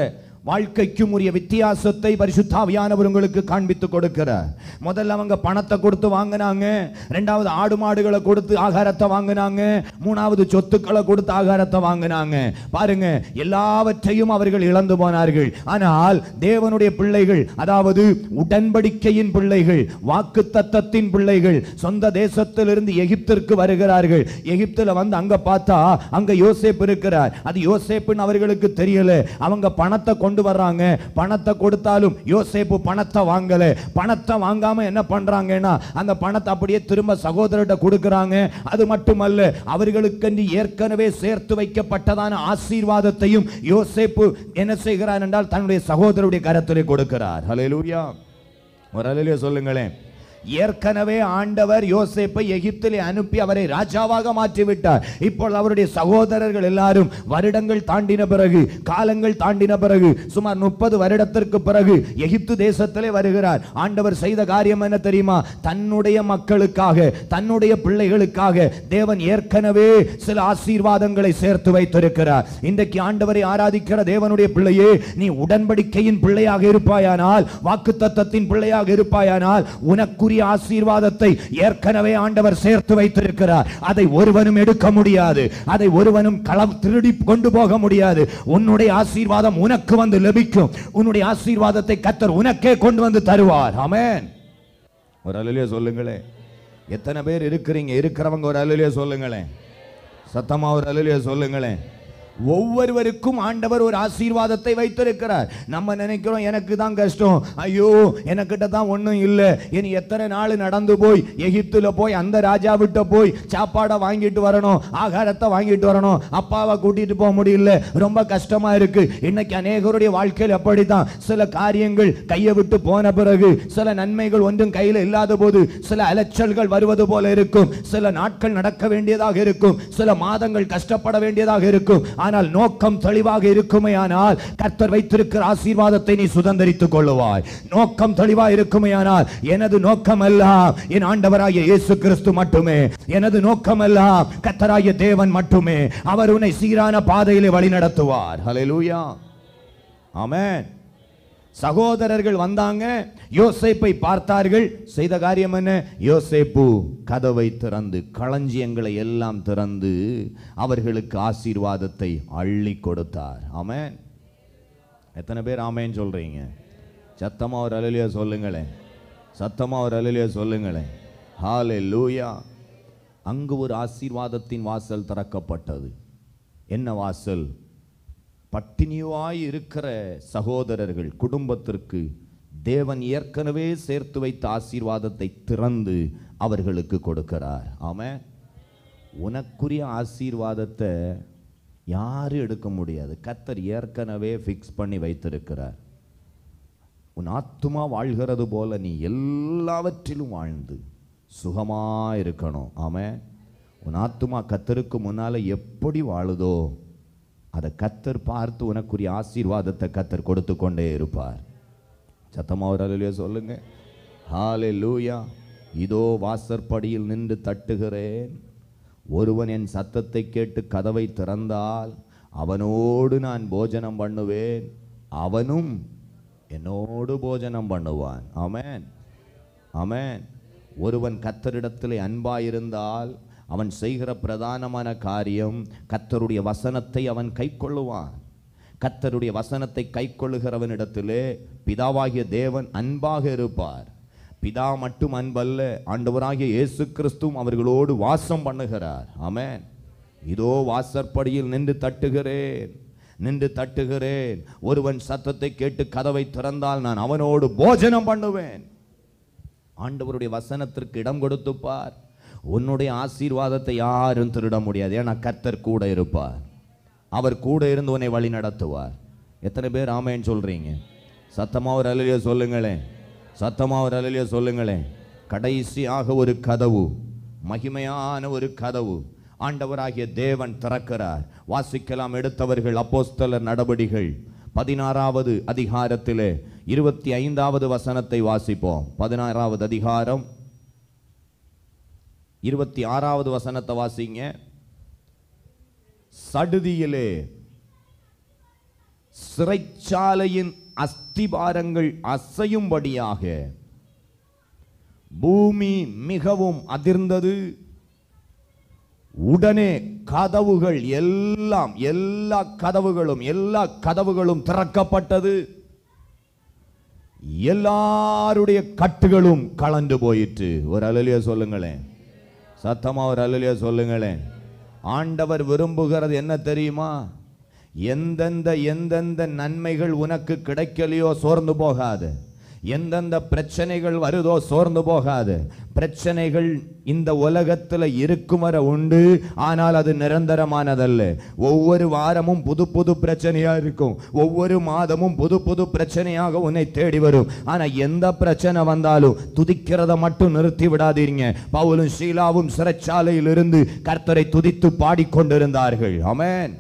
வாழ்க்கைக்கும் உரிய வித்தியாசத்தை பரிசுத்தாவியானவர் உங்களுக்கு காண்பித்து கொடுக்கிறார் முதல்ல அவங்க பணத்தை கொடுத்து வாங்கினாங்க ரெண்டாவது ஆடு மாடுகளை கொடுத்து ஆகாரத்தை வாங்கினாங்க மூணாவது சொத்துக்களை கொடுத்து ஆகாரத்தை வாங்கினாங்க பாருங்க எல்லாவற்றையும் அவர்கள் இழந்து போனார்கள் ஆனால் தேவனுடைய பிள்ளைகள் அதாவது உடன்படிக்கையின் பிள்ளைகள் வாக்கு தத்தத்தின் பிள்ளைகள் சொந்த தேசத்திலிருந்து எகிப்திற்கு வருகிறார்கள் எகிப்துல வந்து அங்க பார்த்தா அங்க யோசேப்பு இருக்கிறார் அது யோசேப்புன்னு அவர்களுக்கு தெரியல அவங்க பணத்தை கொண்டு வர்றாங்க பணத்தை கொடுத்தாலும் யோசேப்பு பணத்தை வாங்கல பணத்தை வாங்காம என்ன பண்றாங்கன்னா அந்த பணத்தை அப்படியே திரும்ப சகோதரர்கிட்ட கொடுக்கறாங்க அது மட்டுமல்ல அவர்களுக்கென்று ஏற்கனவே சேர்த்து வைக்கப்பட்டதான ஆசீர்வாதத்தையும் யோசேப்பு என்ன செய்கிறார் என்றால் தன்னுடைய சகோதரருடைய கரத்திலே கொடுக்கிறார் ஹalleluya ஒரு ஹalleluya சொல்லுங்களேன் ஏற்கனவே ஆண்டவர் யோசேப்பை எகிப்திலே அனுப்பி அவரை ராஜாவாக மாற்றி விட்டார் இப்பொழுது அவருடைய சகோதரர்கள் எல்லாரும் வருடங்கள் தாண்டின பிறகு காலங்கள் தாண்டின பிறகு சுமார் முப்பது வருடத்திற்கு பிறகு எகிப்து தேசத்திலே வருகிறார் ஆண்டவர் செய்த காரியம் என்ன தெரியுமா தன்னுடைய மக்களுக்காக தன்னுடைய பிள்ளைகளுக்காக தேவன் ஏற்கனவே சில ஆசீர்வாதங்களை சேர்த்து வைத்திருக்கிறார் இன்றைக்கு ஆண்டவரை ஆராதிக்கிற தேவனுடைய பிள்ளையே நீ உடன்படிக்கையின் பிள்ளையாக இருப்பாயானால் வாக்குத்தத்தத்தின் பிள்ளையாக இருப்பாயானால் உனக்குரிய ஆசீர்வாதத்தை ஏற்கனவே ஆண்டவர் சேர்த்து வைத்திருக்கிறார் அதை ஒருவனும் எடுக்க முடியாது அதை ஒருவனும் களம் திருடி கொண்டு போக முடியாது உன்னுடைய ஆசீர்வாதம் உனக்கு வந்து லபிக்கும் உன்னுடைய ஆசீர்வாதத்தை கத்தர் உனக்கே கொண்டு வந்து தருவார் ஆமென் ஒரு அலுலியா சொல்லுங்களேன் எத்தனை பேர் இருக்கிறீங்க இருக்கிறவங்க ஒரு அலுலியா சொல்லுங்களேன் சத்தமா ஒரு அலுலியா சொல்லுங்களேன் ஒவ்வொருவருக்கும் ஆண்டவர் ஒரு ஆசீர்வாதத்தை வைத்திருக்கிறார் நம்ம நினைக்கிறோம் எனக்கு தான் கஷ்டம் ஐயோ எனக்கிட்ட தான் ஒன்றும் இல்லை இனி எத்தனை நாள் நடந்து போய் எகிப்துல போய் அந்த ராஜா விட்ட போய் சாப்பாடை வாங்கிட்டு வரணும் ஆகாரத்தை வாங்கிட்டு வரணும் அப்பாவை கூட்டிட்டு போக முடியல ரொம்ப கஷ்டமா இருக்கு இன்னைக்கு அநேகருடைய வாழ்க்கையில் அப்படித்தான் சில காரியங்கள் கையை விட்டு போன பிறகு சில நன்மைகள் ஒன்றும் கையில் இல்லாத போது சில அலைச்சல்கள் வருவது போல இருக்கும் சில நாட்கள் நடக்க வேண்டியதாக இருக்கும் சில மாதங்கள் கஷ்டப்பட வேண்டியதாக இருக்கும் ஆனால் நோக்கம் தெளிவாக இருக்குமே ஆனால் கர்த்தர் வைத்திருக்கிற ஆசீர்வாதத்தை நீ சுதந்திரித்துக் கொள்ளுவாய் நோக்கம் தெளிவா இருக்குமே ஆனால் எனது நோக்கம் எல்லாம் என் ஆண்டவராகிய இயேசு கிறிஸ்து மட்டுமே எனது நோக்கம் எல்லாம் கர்த்தராகிய தேவன் மட்டுமே அவர் உன்னை சீரான பாதையிலே வழி நடத்துவார் ஹalleluya ஆமென் சகோதரர்கள் வந்தாங்க யோசேப்பை பார்த்தார்கள் செய்த காரியம் என்ன யோசேப்பு கதவை திறந்து களஞ்சியங்களை எல்லாம் திறந்து அவர்களுக்கு ஆசீர்வாதத்தை அள்ளி கொடுத்தார் ஆமென் எத்தனை பேர் ஆமேன்னு சொல்றீங்க சத்தமா ஒரு அலுலியா சொல்லுங்களேன் சத்தமா ஒரு அலுலியா சொல்லுங்களேன் ஹாலே லூயா அங்கு ஒரு ஆசீர்வாதத்தின் வாசல் திறக்கப்பட்டது என்ன வாசல் பட்டினியாய் இருக்கிற சகோதரர்கள் குடும்பத்திற்கு தேவன் ஏற்கனவே சேர்த்து வைத்த ஆசீர்வாதத்தை திறந்து அவர்களுக்கு கொடுக்கிறார் ஆமென் உனக்குரிய ஆசீர்வாதத்தை யாரும் எடுக்க முடியாது கத்தர் ஏற்கனவே ஃபிக்ஸ் பண்ணி வைத்திருக்கிறார் உன் ஆத்துமா வாழ்கிறது போல நீ எல்லாவற்றிலும் வாழ்ந்து சுகமா இருக்கணும் ஆமென் உன் ஆத்துமா கத்தருக்கு முன்னால எப்படி வாழுதோ அதை கத்தர் பார்த்து உனக்குரிய ஆசீர்வாதத்தை கத்தர் கொடுத்து கொண்டே இருப்பார் சத்தமா ஒரு அலுவலியா சொல்லுங்க ஹாலே லூயா இதோ வாசற்படியில் நின்று தட்டுகிறேன் ஒருவன் என் சத்தத்தை கேட்டு கதவை திறந்தால் அவனோடு நான் போஜனம் பண்ணுவேன் அவனும் என்னோடு போஜனம் பண்ணுவான் ஆமென் ஆமென் ஒருவன் கத்தரிடத்திலே அன்பாயிருந்தால் அவன் செய்கிற பிரதானமான காரியம் கத்தருடைய வசனத்தை அவன் கைக்கொள்ளுவான் கத்தருடைய வசனத்தை கைக்கொள்ளுகிறவனிடத்திலே பிதாவாகிய தேவன் அன்பாக இருப்பார் பிதா மட்டும் அன்பல்ல ஆண்டவராகிய இயேசு கிறிஸ்துவும் அவர்களோடு வாசம் பண்ணுகிறார் ஆமென் இதோ வாசற்படியில் நின்று தட்டுகிறேன் நின்று தட்டுகிறேன் ஒருவன் சத்தத்தை கேட்டு கதவை திறந்தால் நான் அவனோடு போஜனம் பண்ணுவேன் ஆண்டவருடைய வசனத்திற்கு இடம் கொடுத்து பார் உன்னுடைய ஆசீர்வாதத்தை யாரும் திருட முடியாது ஏன்னா கர்த்தர் கூட இருப்பார் அவர் கூட இருந்து உன்னை வழி நடத்துவார் எத்தனை பேர் ஆமேன்னு சொல்றீங்க சத்தமா ஒரு அலுலிய சொல்லுங்களேன் சத்தமா ஒரு அலுலிய சொல்லுங்களேன் கடைசியாக ஒரு கதவு மகிமையான ஒரு கதவு ஆண்டவராகிய தேவன் திறக்கிறார் வாசிக்கலாம் எடுத்தவர்கள் அப்போஸ்தலர் நடபடிகள் பதினாறாவது அதிகாரத்திலே இருபத்தி ஐந்தாவது வசனத்தை வாசிப்போம் பதினாறாவது அதிகாரம் இருபத்தி ஆறாவது வசனத்தை வாசிங்க சடுதியிலே சிறைச்சாலையின் அஸ்திபாரங்கள் அசையும்படியாக பூமி மிகவும் அதிர்ந்தது உடனே கதவுகள் எல்லாம் எல்லா கதவுகளும் எல்லா கதவுகளும் திறக்கப்பட்டது எல்லாருடைய கட்டுகளும் கலண்டு போயிற்று ஒரு அலலியா சொல்லுங்களேன் சத்தமா ஒரு அலலியா சொல்லுங்களேன் ஆண்டவர் விரும்புகிறது என்ன தெரியுமா எந்தெந்த எந்தெந்த நன்மைகள் உனக்கு கிடைக்கலையோ சோர்ந்து போகாது எந்தெந்த பிரச்சனைகள் வருதோ சோர்ந்து போகாது பிரச்சனைகள் இந்த உலகத்தில் இருக்கும் வரை உண்டு ஆனால் அது நிரந்தரமானதல்ல ஒவ்வொரு வாரமும் புது புது பிரச்சனையா இருக்கும் ஒவ்வொரு மாதமும் புது புது பிரச்சனையாக உன்னை தேடி வரும் ஆனா எந்த பிரச்சனை வந்தாலும் துதிக்கிறத மட்டும் நிறுத்தி விடாதீங்க பவுலும் ஷீலாவும் சிறைச்சாலையில் இருந்து கர்த்தரை துதித்து பாடிக்கொண்டிருந்தார்கள் ஆமென்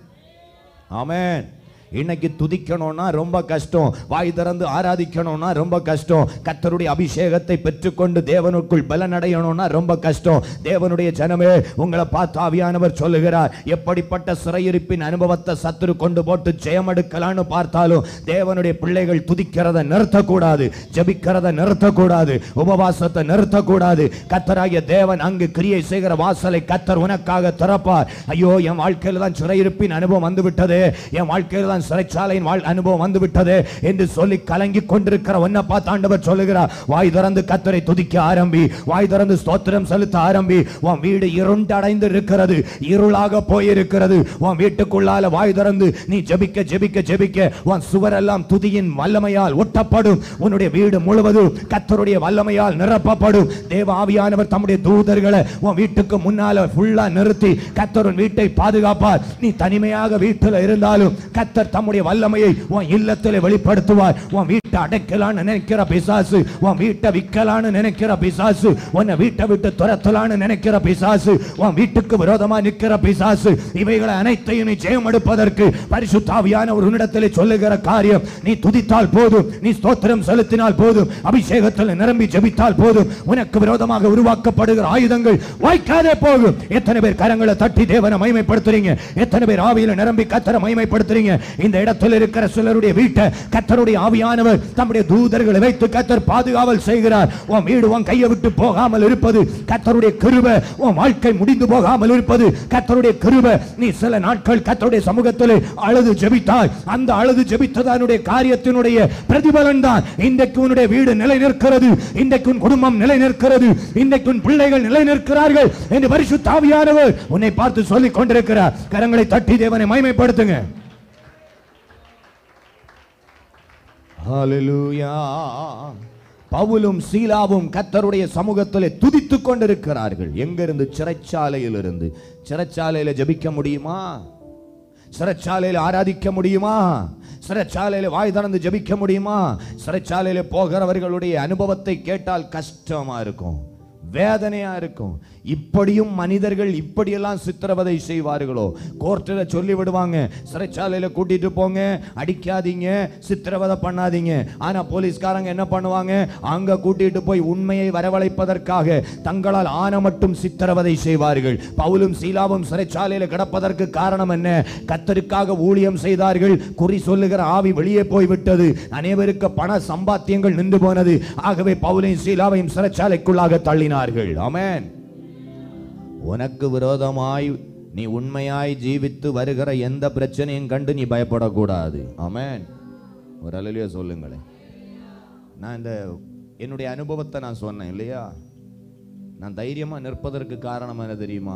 ஆமென் இன்னைக்கு துதிக்கணும்னா ரொம்ப கஷ்டம் வாய் திறந்து ஆராதிக்கணும்னா ரொம்ப கஷ்டம் கர்த்தருடைய அபிஷேகத்தை பெற்றுக்கொண்டு தேவனுக்குள் பலனடையணும்னா ரொம்ப கஷ்டம் தேவனுடைய ஜனமே உங்களை பார்த்து ஆவியானவர் சொல்லுகிறார் எப்படிப்பட்ட சிறையிருப்பின் அனுபவத்தை சத்துரு கொண்டு போட்டு ஜெயமெடுக்கலான்னு பார்த்தாலும் தேவனுடைய பிள்ளைகள் துதிக்கிறத நிறுத்தக்கூடாது ஜெபிக்கிறத நிறுத்தக்கூடாது உபவாசத்தை நிறுத்தக்கூடாது கத்தராகிய தேவன் அங்கு கிரியை செய்கிற வாசலை கத்தர் உனக்காக திறப்பார் ஐயோ என் வாழ்க்கையில் தான் சிறையிருப்பின் அனுபவம் வந்து விட்டது என் வாழ்க்கையில் தான் சிறைச்சாலையின் வாழ் அனுபவம் வந்து விட்டது என்று சொல்லி கலங்கி கொண்டிருக்கிற ஒன்ன பார்த்து ஆண்டவர் சொல்லுகிறார் வாய் திறந்து கத்தரை துதிக்க ஆரம்பி வாய் திறந்து ஸ்தோத்திரம் செலுத்த ஆரம்பி உன் வீடு இருண்டடைந்து இருக்கிறது இருளாக போயிருக்கிறது உன் வீட்டுக்குள்ளால வாய் திறந்து நீ ஜெபிக்க ஜெபிக்க ஜெபிக்க உன் சுவரெல்லாம் துதியின் வல்லமையால் ஒட்டப்படும் உன்னுடைய வீடு முழுவதும் கத்தருடைய வல்லமையால் நிரப்பப்படும் தேவ ஆவியானவர் தம்முடைய தூதர்களை உன் வீட்டுக்கு முன்னால ஃபுல்லா நிறுத்தி கத்தர் உன் வீட்டை பாதுகாப்பார் நீ தனிமையாக வீட்டில் இருந்தாலும் கத்தர் தம்முடைய வல்லமையை உன் இல்லத்தில் வெளிப்படுத்துவார் உன் வீட்டை அடைக்கலான்னு நினைக்கிற பிசாசு உன் வீட்டை விற்கலான்னு நினைக்கிற பிசாசு உன்னை வீட்டை விட்டு துரத்தலான்னு நினைக்கிற பிசாசு உன் வீட்டுக்கு விரோதமா நிற்கிற பிசாசு இவைகளை அனைத்தையும் நீ ஜெயம் எடுப்பதற்கு பரிசுத்தாவியான ஒரு உன்னிடத்தில் சொல்லுகிற காரியம் நீ துதித்தால் போதும் நீ ஸ்தோத்திரம் செலுத்தினால் போதும் அபிஷேகத்தில் நிரம்பி ஜெபித்தால் போதும் உனக்கு விரோதமாக உருவாக்கப்படுகிற ஆயுதங்கள் வாய்க்காதே போகும் எத்தனை பேர் கரங்களை தட்டி தேவனை மகிமைப்படுத்துறீங்க எத்தனை பேர் ஆவியில நிரம்பி கத்தரை மகிமைப்படுத்துறீங்க இந்த இடத்தில் இருக்கிற சிலருடைய வீட்டை கத்தருடைய ஆவியானவர் தம்முடைய தூதர்களை வைத்து கத்தர் பாதுகாவல் செய்கிறார் உன் வீடு உன் கையை விட்டு போகாமல் இருப்பது கத்தருடைய கிருபை உன் வாழ்க்கை முடிந்து போகாமல் இருப்பது கத்தருடைய கிருபை நீ சில நாட்கள் கத்தருடைய சமூகத்தில் அழுது ஜெபித்தாய் அந்த அழுது ஜெபித்ததனுடைய காரியத்தினுடைய பிரதிபலன் தான் இன்றைக்கு உன்னுடைய வீடு நிலை நிற்கிறது இன்றைக்கு உன் குடும்பம் நிலை நிற்கிறது இன்றைக்கு உன் பிள்ளைகள் நிலை நிற்கிறார்கள் என்று பரிசுத்த ஆவியானவர் உன்னை பார்த்து சொல்லிக் கொண்டிருக்கிறார் கரங்களை தட்டி தேவனை மகிமைப்படுத்துங்க ஹalleluya பவுலும் சீலாவும் கத்தருடைய சமூகத்திலே துதித்துக் கொண்டிருக்கிறார்கள் எங்கிருந்து சிறைச்சாலையில் இருந்து சிறைச்சாலையில ஜெபிக்க முடியுமா சிறைச்சாலையில் ஆராதிக்க முடியுமா சிறைச்சாலையில் வாய் திறந்து ஜெபிக்க முடியுமா சிறைச்சாலையில் போகிறவர்களுடைய அனுபவத்தை கேட்டால் கஷ்டமா இருக்கும் வேதனையா இருக்கும் இப்படியும் மனிதர்கள் இப்படியெல்லாம் சித்திரவதை செய்வார்களோ கோர்ட்டில் சொல்லி விடுவாங்க சிறைச்சாலையில கூட்டிட்டு போங்க அடிக்காதீங்க சித்திரவதை பண்ணாதீங்க ஆனா போலீஸ்காரங்க என்ன பண்ணுவாங்க அங்க கூட்டிட்டு போய் உண்மையை வரவழைப்பதற்காக தங்களால் ஆன மட்டும் சித்திரவதை செய்வார்கள் பவுலும் சீலாவும் சிறைச்சாலையில கிடப்பதற்கு காரணம் என்ன கத்தருக்காக ஊழியம் செய்தார்கள் குறி சொல்லுகிற ஆவி வெளியே போய்விட்டது அனைவருக்கு பண சம்பாத்தியங்கள் நின்று போனது ஆகவே பவுலையும் சீலாவையும் சிறைச்சாலைக்குள்ளாக தள்ளினார்கள் ஆமென் உனக்கு விரோதமாய் நீ உண்மையாய் ஜீவித்து வருகிற எந்த பிரச்சனையும் கண்டு நீ பயப்படக்கூடாது ஆமென் ஒரு அலையிலேயே சொல்லுங்களேன் நான் இந்த என்னுடைய அனுபவத்தை நான் சொன்னேன் இல்லையா நான் தைரியமா நிற்பதற்கு காரணம் என்ன தெரியுமா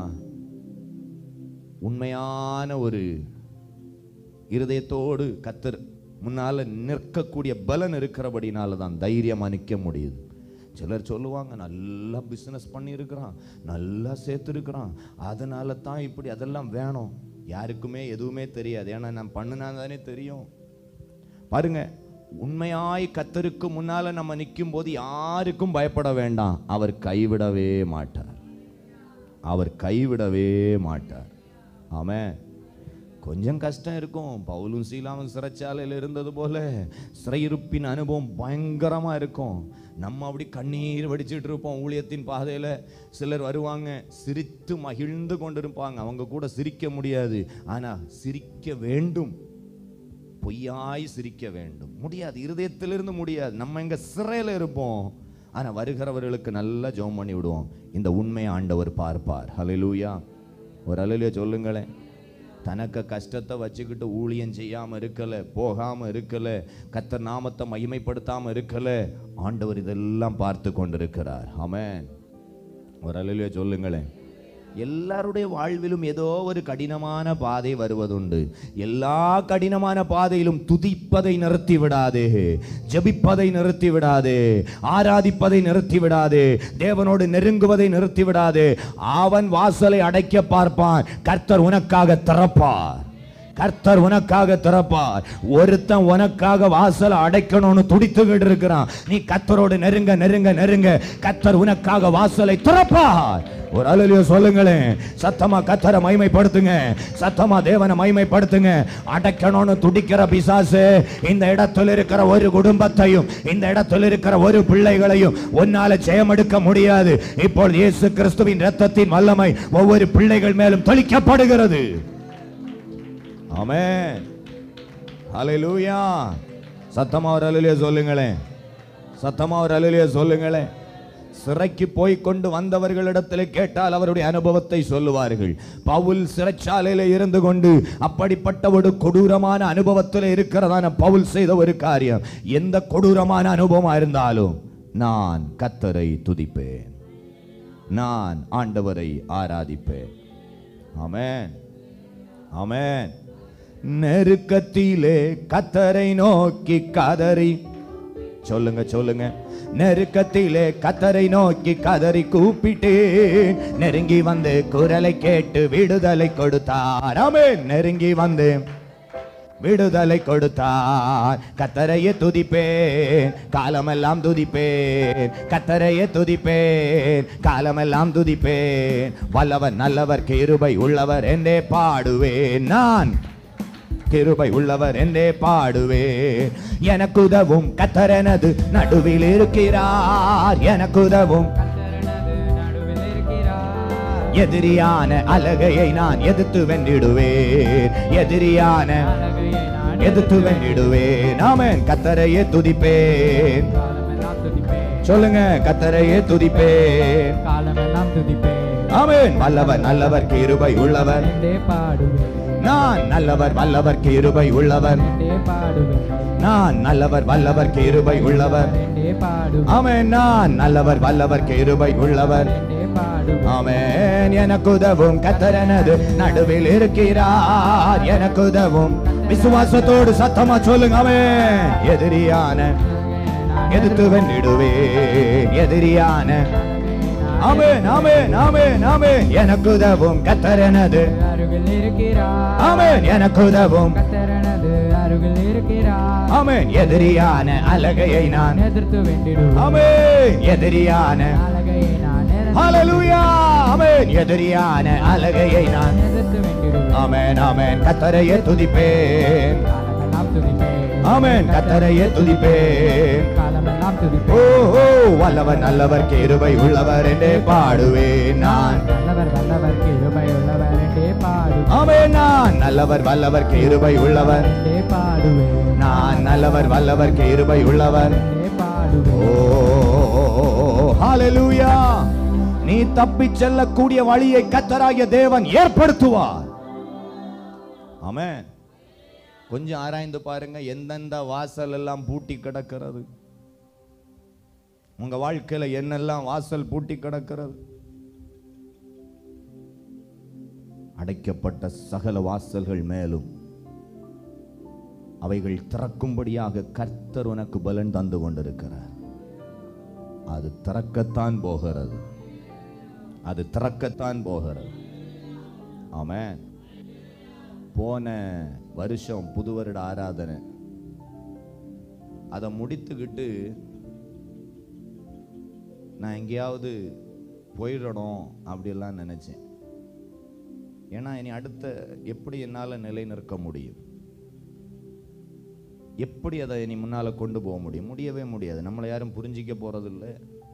உண்மையான ஒரு இருதயத்தோடு கத்தர் முன்னால நிற்கக்கூடிய பலன் இருக்கிறபடினால தான் தைரியமா நிற்க முடியுது சிலர் சொல்லுவாங்க நல்லா பிஸ்னஸ் பண்ணியிருக்கிறான் நல்லா சேர்த்துருக்கிறான் அதனால தான் இப்படி அதெல்லாம் வேணும் யாருக்குமே எதுவுமே தெரியாது ஏன்னா நான் பண்ணுனா தானே தெரியும் பாருங்க உண்மையாய் கத்தருக்கு முன்னால நம்ம நிற்கும் போது யாருக்கும் பயப்பட வேண்டாம் அவர் கைவிடவே மாட்டார் அவர் கைவிடவே மாட்டார் ஆமென் கொஞ்சம் கஷ்டம் இருக்கும் பவுலும் சீலாவும் சிறைச்சாலையில் இருந்தது போல சிறையிருப்பின் அனுபவம் பயங்கரமா இருக்கும் நம்ம அப்படி கண்ணீர் வடிச்சிட்டு இருப்போம் ஊழியத்தின் பாதையில சிலர் வருவாங்க சிரித்து மகிழ்ந்து கொண்டிருப்பாங்க அவங்க கூட சிரிக்க முடியாது ஆனா சிரிக்க வேண்டும் பொய்யாய் சிரிக்க வேண்டும் முடியாது இருதயத்திலிருந்து முடியாது நம்ம இங்க சிறையில் இருப்போம் ஆனா வருகிறவர்களுக்கு நல்லா ஜெபம் பண்ணி விடுவோம் இந்த உண்மையை ஆண்டவர் பார்ப்பார் ஹalleluya ஒரு அலையில சொல்லுங்களேன் தனக்கு கஷ்டத்தை வச்சுக்கிட்டு ஊழியம் செய்யாம இருக்கல போகாம இருக்கல கத்தர் நாமத்தை மகிமைப்படுத்தாம இருக்கல ஆண்டவர் இதெல்லாம் பார்த்து கொண்டிருக்கிறார் ஆமென் ஒரு அலையில சொல்லுங்களேன் எல்லாருடைய வாழ்விலும் ஏதோ ஒரு கடினமான பாதை வருவதுண்டு எல்லா கடினமான பாதையிலும் துதிப்பதை நிறுத்தி விடாதே ஜெபிப்பதை நிறுத்தி விடாதே ஆராதிப்பதை நிறுத்தி விடாதே தேவனோடு நெருங்குவதை நிறுத்தி விடாதே அவன் வாசலை அடைக்க பார்ப்பான் கர்த்தர் உனக்காக திறப்பார் கர்த்தர் உனக்காக திறப்பார் ஒருத்தன் உனக்காக வாசலை அடைக்கணும்னு துடித்துக்கிட்டு இருக்கிறான் நீ கர்த்தரோடு நெருங்க நெருங்க நெருங்க கர்த்தர் உனக்காக வாசலை திறப்பார் ஒரு அலுவலிய சொல்லுங்களேன் சத்தமா கத்தரை மைமைப்படுத்துங்க சத்தமா தேவனை மைமைப்படுத்துங்க அடைக்கணும்னு துடிக்கிற பிசாசு இந்த இடத்துல இருக்கிற ஒரு குடும்பத்தையும் இந்த இடத்துல இருக்கிற ஒரு பிள்ளைகளையும் உன்னால ஜெயமெடுக்க முடியாது இப்போ இயேசு கிறிஸ்துவின் இரத்தத்தின் வல்லமை ஒவ்வொரு பிள்ளைகள் மேலும் தெளிக்கப்படுகிறது ஆமென் ஹalleluya சத்தமா ஒரு அலுலிய சொல்லுங்களேன் சத்தமா ஒரு அலுலிய சொல்லுங்களேன் சிறைக்கு போய் கொண்டு வந்தவர்களிடத்தில் கேட்டால் அவருடைய அனுபவத்தை சொல்லுவார்கள் பவுல் சிறைச்சாலையில இருந்து கொண்டு அப்படிப்பட்ட ஒரு கொடூரமான அனுபவத்தில் இருக்கிறதான பவுல் செய்த ஒரு காரியம் எந்த கொடூரமான அனுபவமா இருந்தாலும் நான் கத்தரை துதிப்பேன் நான் ஆண்டவரை ஆராதிப்பேன் ஆமென் ஆமென் நெருக்கத்திலே கத்தரை நோக்கி கதறி சொல்லுங்க சொல்லுங்க நெருக்கத்திலே கத்தரை நோக்கி கதறி கூப்பிட்டேன் நெருங்கி வந்து குரலை கேட்டு விடுதலை கொடுத்தார் ஆமென் நெருங்கி வந்து விடுதலை கொடுத்தார் கத்தரையே துதிப்பேன் காலமெல்லாம் துதிப்பேன் கத்தரையே துதிப்பேன் காலமெல்லாம் துதிப்பேன் வல்லவர் நல்லவர் கிருபை உள்ளவர் என்றே பாடுவேன் நான் கிருபை உள்ளவர் என்றே பாடுவேன் எனக்கு உதவும் கத்தரனது நடுவில் இருக்கிறார் எனக்கு உதவும் கத்தரனது நடுவில் இருக்கிறார் எதிரியான அலகையை நான் எதிர்த்து வென்றிடுவேன் எதிரியான அழகையை நான் எதிர்த்து வென்றிடுவேன் ஆமென் கத்தரையே துதிப்பேன் காலமெல்லாம் துதிப்பேன் சொல்லுங்க கத்தரையே துதிப்பேன் காலமெல்லாம் துதிப்பேன் ஆமென் வல்லவர் நல்லவர் கிருபை உள்ளவர் என்றே பாடுவேன் நான் நல்லவர் வல்லவர் கிருபை உள்ளவர் என்றே பாடுவேன் நான் நல்லவர் வல்லவர் கிருபை உள்ளவர் என்றே பாடுவேன் ஆமென் நான் நல்லவர் வல்லவர் கிருபை உள்ளவர் என்றே பாடுவேன் ஆமென் எனக்கு உதவும் கத்தரனது நடுவில் இருக்கிறார் எனக்கு உதவும் விசுவாசத்தோடு சத்தமா சொல்லுங்க ஆமென் எதிரியான எதிர்த்து வென்றிடுவேன் எதிரியான ஆமென் ஆமென் ஆமென் ஆமென் எனக்கு உதவும் கத்தரனது அருகில் இருக்கிறார் ஆமென் எனக்கு உதவும் கத்தரனது அருகில் இருக்கிறார் ஆமென் எதிரியான அலகையை நான் எதிர்த்து வென்றிடுவேன் ஆமென் எதிரியான அழகையை நான் எதிர்த்து- ஹalleluya ஆமென் எதிரியான அலகையை நான் எதிர்த்து வென்றிடுவேன் ஆமென் ஆமென் கத்தரையே துதிப்பேன் காலமெல்லாம் துதிப்பேன் ஆமென் கத்தரையே துதிப்பேன் காலமெல்லாம் ஓ துதிப்பேன் ஓ வல்லவர் நல்லவர் கிருபை உள்ளவர் என்றே பாடுவேன் நான் நல்லவர் வல்லவர் கிருபை உள்ளவர் என்றே பாடுவேன் ஆமென் நான் நல்லவர் வல்லவர் கிருபை உள்ளவர் என்றே பாடுவேன் நான் நல்லவர் வல்லவர் கிருபை உள்ளவர் என்றே ஓ பாடுவேன் ஹalleluya நீ தப்பிச் செல்லக்கூடிய வழியை கத்தராகிய தேவன் ஏற்படுத்துவார் ஆமென் கொஞ்சம் ஆராய்ந்து பாருங்க எந்தெந்த வாசல் எல்லாம் பூட்டி கிடக்கிறது உங்க வாழ்க்கையில என்னெல்லாம் வாசல் பூட்டி கிடக்கிறது அடைக்கப்பட்ட சகல வாசல்கள் மேலும் அவைகள் திறக்கும்படியாக கர்த்தர் உனக்கு பலன் தந்து கொண்டிருக்கிறார் அது திறக்கத்தான் போகிறது அது திறக்கத்தான் போகிறது ஆமென் போன வருஷம் புது வருட ஆராதனை அதை முடித்துக்கிட்டு நான் எங்கேயாவது போயிடணும் அப்படியெல்லாம் நினைச்சேன் ஏன்னா இனி அடுத்த எப்படி என்னால் நிலை நிற்க முடியும் எப்படி அதை இனி முன்னால கொண்டு போக முடியும் முடியவே முடியாது நம்மளை யாரும் புரிஞ்சிக்க போறதில்லை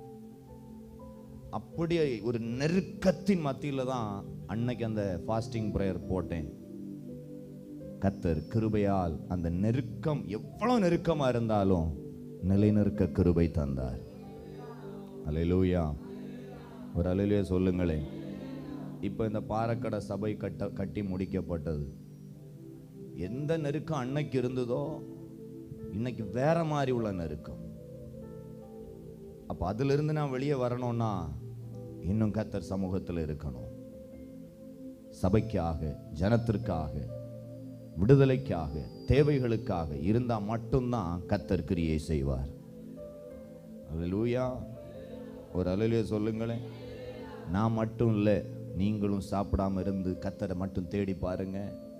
அப்படி ஒரு நெருக்கத்தின் மத்தியில தான் அன்னைக்கு அந்த ஃபாஸ்டிங் ப்ரேயர் போட்டேன் கத்தர் கிருபையால் அந்த நெருக்கம் எவ்வளவு நெருக்கமா இருந்தாலும் நிலைநிற்க கிருபை தந்தார் அல்லேலூயா ஒரு அலையிலேயே சொல்லுங்களேன் இப்போ இந்த பாறக்கடை சபை கட்ட கட்டி முடிக்கப்பட்டது எந்த நெருக்கம் அன்னைக்கு இருந்ததோ இன்னைக்கு வேற மாதிரி உள்ள நெருக்கம் அப்போ அதிலிருந்து நான் வெளியே வரணும்னா இன்னும் கத்தர் சமூகத்தில் இருக்கணும் சபைக்காக ஜனத்திற்காக விடுதலைக்காக தேவைகளுக்காக இருந்தா மட்டும்தான் கத்தர் கிரியை செய்வார் அல்லேலூயா ஒரு அலையிலே சொல்லுங்களேன் நான் மட்டும் இல்லை நீங்களும் சாப்பிடாம இருந்து கத்தரை மட்டும் தேடி பாருங்க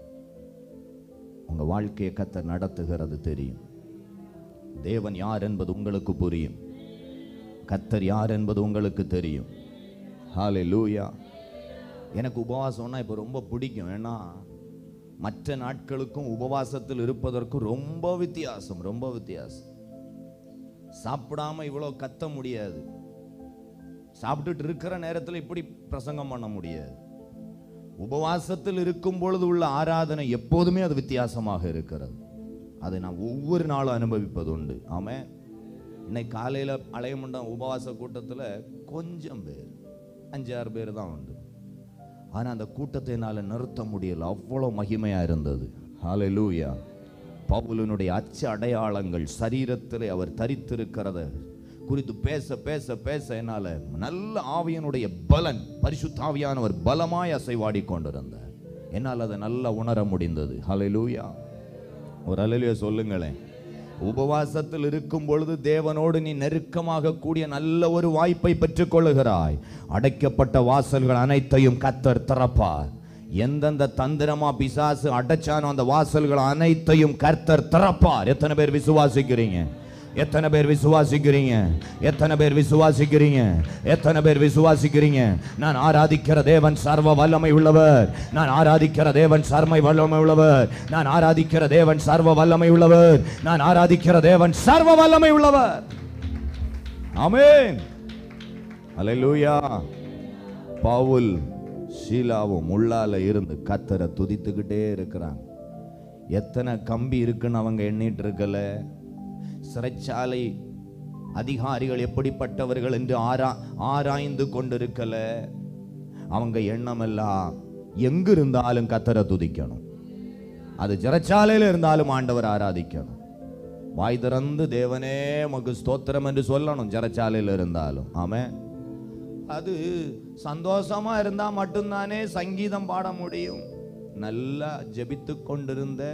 உங்க வாழ்க்கையை கத்தர் நடத்துகிறது தெரியும் தேவன் யார் என்பது உங்களுக்கு புரியும் கத்தர் யார் என்பது உங்களுக்கு தெரியும் ஹாலே லூயா எனக்கு உபவாசம்னா இப்போ ரொம்ப பிடிக்கும் ஏன்னா மற்ற நாட்களுக்கும் உபவாசத்தில் இருப்பதற்கும் ரொம்ப வித்தியாசம் ரொம்ப வித்தியாசம் சாப்பிடாம இவ்வளோ கத்த முடியாது சாப்பிட்டுட்டு இருக்கிற நேரத்தில் இப்படி பிரசங்கம் பண்ண முடியாது உபவாசத்தில் இருக்கும் பொழுது உள்ள ஆராதனை எப்போதுமே அது வித்தியாசமாக இருக்கிறது அதை நான் ஒவ்வொரு நாளும் அனுபவிப்பது உண்டு ஆமே இன்னைக்கு காலையில் அலையமுண்டம் உபவாச கூட்டத்தில் கொஞ்சம் பேர் அஞ்சாறு பேர் தான் உண்டு ஆனால் அந்த கூட்டத்தை என்னால் நிறுத்த முடியல அவ்வளோ மகிமையாக இருந்தது ஹalleluya பவுலனுடைய அச்ச அடையாளங்கள் சரீரத்தில் அவர் தரித்திருக்கிறத குறித்து பேச பேச பேச என்னால் நல்ல ஆவியனுடைய பலன் பரிசுத்த ஆவியானவர் பலமாய் அசைவாடி கொண்டிருந்தார் என்னால் அதை நல்லா உணர முடிந்தது ஹalleluya ஒரு அலையிலேயே சொல்லுங்களேன் உபவாசத்தில் இருக்கும் பொழுது தேவனோடு நீ நெருக்கமாக கூடிய நல்ல ஒரு வாய்ப்பை பெற்றுக் கொள்ளுகிறாய் அடைக்கப்பட்ட வாசல்கள் அனைத்தையும் கத்தர் திறப்பார் எந்தெந்த தந்திரமா பிசாசு அடைச்சானோ அந்த வாசல்கள் அனைத்தையும் கர்த்தர் திறப்பார் எத்தனை பேர் விசுவாசிக்கிறீங்க எத்தனை பேர் விசுவாசிக்கிறீங்க எத்தனை பேர் விசுவாசிக்கிறீங்க எத்தனை பேர் விசுவாசிக்கிறீங்க நான் ஆராதிக்கிற தேவன் சர்வ வல்லமை உள்ளவர் நான் ஆராதிக்கிற தேவன் சர்மை வல்லமை உள்ளவர் நான் ஆராதிக்கிற தேவன் சர்வ வல்லமை உள்ளவர் நான் ஆராதிக்கிற தேவன் சர்வ வல்லமை உள்ளவர் ஆமென் அல்லேலூயா பவுல் ஷீலாவும் முள்ளால இருந்து கத்தரை துதித்துக்கிட்டே இருக்கிறாங்க எத்தனை கம்பி இருக்குன்னு அவங்க எண்ணிட்டு இருக்கல சிறைச்சாலை அதிகாரிகள் எப்படிப்பட்டவர்கள் என்று ஆரா ஆராய்ந்து கொண்டிருக்கல அவங்க எண்ணமெல்லாம் எங்க இருந்தாலும் கத்தரை துதிக்கணும் அது சிறைச்சாலையில் இருந்தாலும் ஆண்டவர் ஆராதிக்கணும் வாய் திறந்து தேவனே உமக்கு ஸ்தோத்திரம் என்று சொல்லணும் சிறைச்சாலையில் இருந்தாலும் ஆமென் அது சந்தோஷமா இருந்தா மட்டும்தானே சங்கீதம் பாட முடியும் நல்லா ஜெபித்து கொண்டிருந்த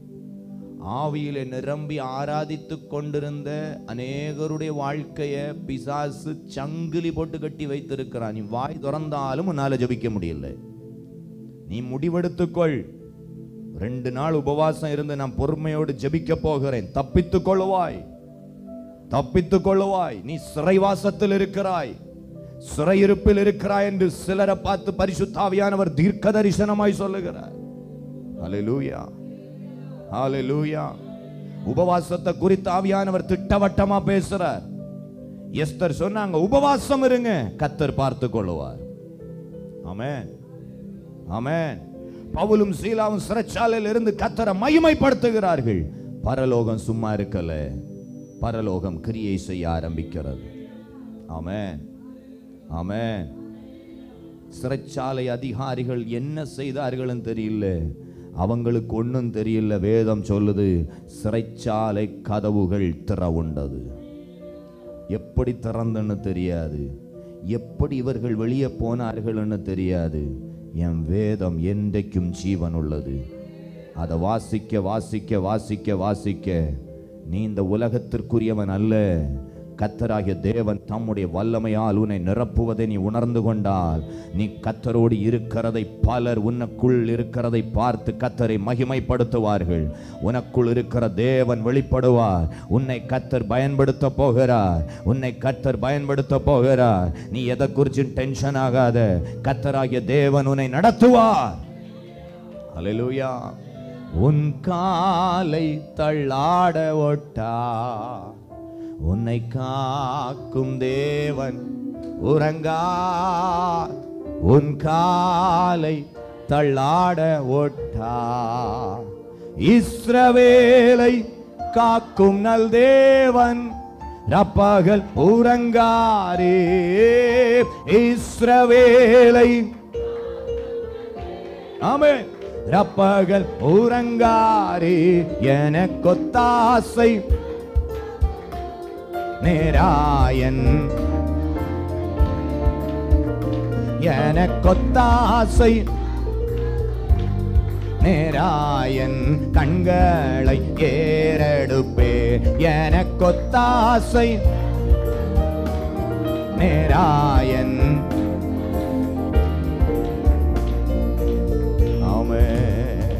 ஆவியிலே நிரம்பி ஆராதித்து கொண்டிருந்த அநேகருடைய வாழ்க்கைய பிசாசு சங்கிலி போட்டு கட்டி வைத்திருக்கிறான் நீ வாய் திறந்தாலும் உன்னால ஜெபிக்க முடியல நீ முடிவெடுத்துக்கொள் ரெண்டு நாள் உபவாசம் இருந்து நான் பொறுமையோடு ஜெபிக்க போகிறேன் தப்பித்துக் கொள்ளுவாய் தப்பித்துக் கொள்ளுவாய் நீ சிறைவாசத்தில் இருக்கிறாய் சிறையிருப்பில் இருக்கிறாய் என்று சிலரை பார்த்து பரிசுத்தாவியானவர் தீர்க்க தரிசனமாய் சொல்லுகிறார் ஹalleluya ஹalleluya உபவாசத்தை குறித்து ஆவியானவர் திட்டவட்டமா பேசுறார் எஸ்தர் சொன்னாங்க உபவாசம் இருங்க கத்தர் பார்த்து கொள்ளுவார் ஆமென் ஆமென் பவுலும் சீலாவும் சிறைச்சாலையில் இருந்து கத்தரை மகிமைப்படுத்துகிறார்கள் பரலோகம் சும்மா இருக்கல பரலோகம் கிரியை செய்ய ஆரம்பிக்கிறது ஆமென் ஆமென் சிறைச்சாலை அதிகாரிகள் என்ன செய்தார்கள்னு தெரியல அவங்களுக்கு ஒன்றும் தெரியல வேதம் சொல்லுது சிறைச்சாலை கதவுகள் திறவுண்டது எப்படி திறந்துன்னு தெரியாது எப்படி இவர்கள் வெளியே போனார்கள்னு தெரியாது என் வேதம் என்றைக்கும் ஜீவன் உள்ளது அதை வாசிக்க வாசிக்க வாசிக்க வாசிக்க நீ இந்த உலகத்திற்குரியவன் அல்ல கத்தராகிய தேவன் தம்முடைய வல்லமையால் உன்னை நிரப்புவதை நீ உணர்ந்து கொண்டால் நீ கத்தரோடு இருக்கிறதை பலர் உனக்குள் இருக்கிறதை பார்த்து கத்தரை மகிமைப்படுத்துவார்கள் உனக்குள் இருக்கிற தேவன் வெளிப்படுவார் உன்னை கத்தர் பயன்படுத்த போகிறார் உன்னை கத்தர் பயன்படுத்த போகிறார் நீ எதை குறிச்சு டென்ஷன் ஆகாத கத்தராகிய தேவன் உன்னை நடத்துவார் அல்லேலூயா உன் காலை தள்ளாட ஒட்டா உன்னை காக்கும் தேவன் உறங்கா உன் காலை தள்ளாட ஒட்டா இஸ்ரவேலை காக்கும் நல் தேவன் ரப்பகல் உறங்காரே இஸ்ரவேலை ஆமே ரப்பகல் உறங்காரே எனக்கொத்தாசை நேராயன் எனக்கொத்தாசை நேராயன் கண்களை ஏறெடுப்பே எனக்கொத்தாசை நேராயன் ஆமென்.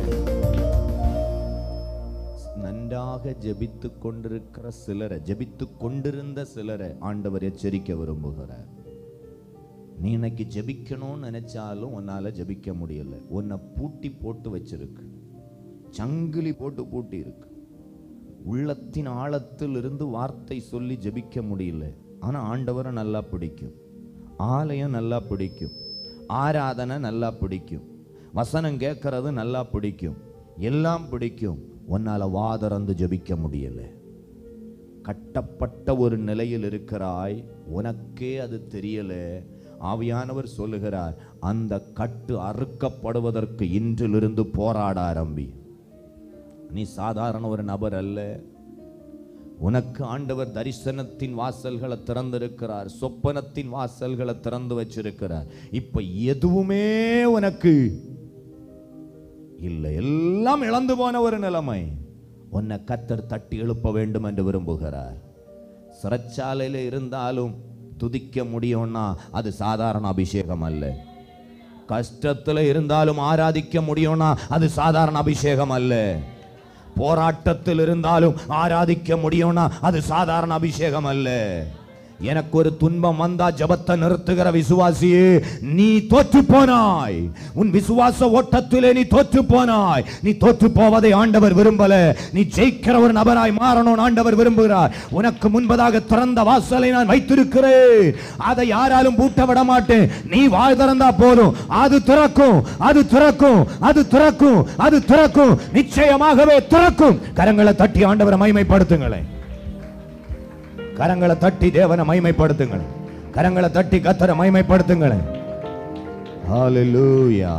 நன்றாக ஜெபித்துக் கொண்டிருக்கிற சிலரை ஜெபித்துக் கொண்டிருந்த சிலரை ஆண்டவர் எச்சரிக்க விரும்புகிறார் நீ இன்னைக்கு ஜெபிக்கணும்னு நினைச்சாலும் உன்னால ஜெபிக்க முடியல உன்னை பூட்டி போட்டு வச்சிருக்கு சங்கிலி போட்டு பூட்டி இருக்கு உள்ளத்தின் ஆழத்தில் இருந்து வார்த்தை சொல்லி ஜெபிக்க முடியல ஆனா ஆண்டவரை நல்லா பிடிக்கும் ஆலயம் நல்லா பிடிக்கும் ஆராதனை நல்லா பிடிக்கும் வசனம் கேட்கறது நல்லா பிடிக்கும் எல்லாம் பிடிக்கும் உன்னால வாதறந்து ஜெபிக்க முடியல கட்டப்பட்ட ஒரு நிலையில் இருக்கிறாய் உனக்கே அது தெரியல ஆவியானவர் சொல்லுகிறார் அந்த கட்டு அறுக்கப்படுவதற்கு இன்றிலிருந்து போராட ஆரம்பி நீ சாதாரண ஒரு நபர் அல்ல உனக்கு ஆண்டவர் தரிசனத்தின் வாசல்களை திறந்திருக்கிறார் சொப்பனத்தின் வாசல்களை திறந்து வச்சிருக்கிறார் இப்ப எதுவுமே உனக்கு இல்லை எல்லாம் இழந்து போன ஒரு நிலைமை உன்னை கத்தர் தட்டி எழுப்ப வேண்டும் என்று விரும்புகிறார் சிறைச்சாலையில் இருந்தாலும் துதிக்க முடியும்னா அது சாதாரண அபிஷேகம் அல்ல கஷ்டத்துல இருந்தாலும் ஆராதிக்க முடியும்னா அது சாதாரண அபிஷேகம் அல்ல போராட்டத்தில் இருந்தாலும் ஆராதிக்க முடியும்னா அது சாதாரண அபிஷேகம் அல்ல எனக்கு ஒரு துன்பம் வந்தா ஜபத்தை நிறுத்துகிற விசுவாசியே நீ தோற்று போனாய் உன் விசுவாச ஓட்டத்திலே நீ தோற்று போனாய் நீ தோற்று போவதை ஆண்டவர் விரும்பல நீ ஜெயிக்கிற ஒரு நபராய் மாறணும் ஆண்டவர் விரும்புகிறார் உனக்கு முன்பதாக திறந்த வாசலை நான் வைத்திருக்கிறேன் அதை யாராலும் பூட்ட விட மாட்டேன் நீ வாய் திறந்தா போதும் அது திறக்கும் அது திறக்கும் அது திறக்கும் அது திறக்கும் நிச்சயமாகவே திறக்கும் கரங்களை தட்டி ஆண்டவரை மைமைப்படுத்துங்களேன் கரங்களை தட்டி தேவனை மைமைப்படுத்துங்கள் கரங்களை தட்டி கத்தரை மைமைப்படுத்துங்கள் ஹalleluya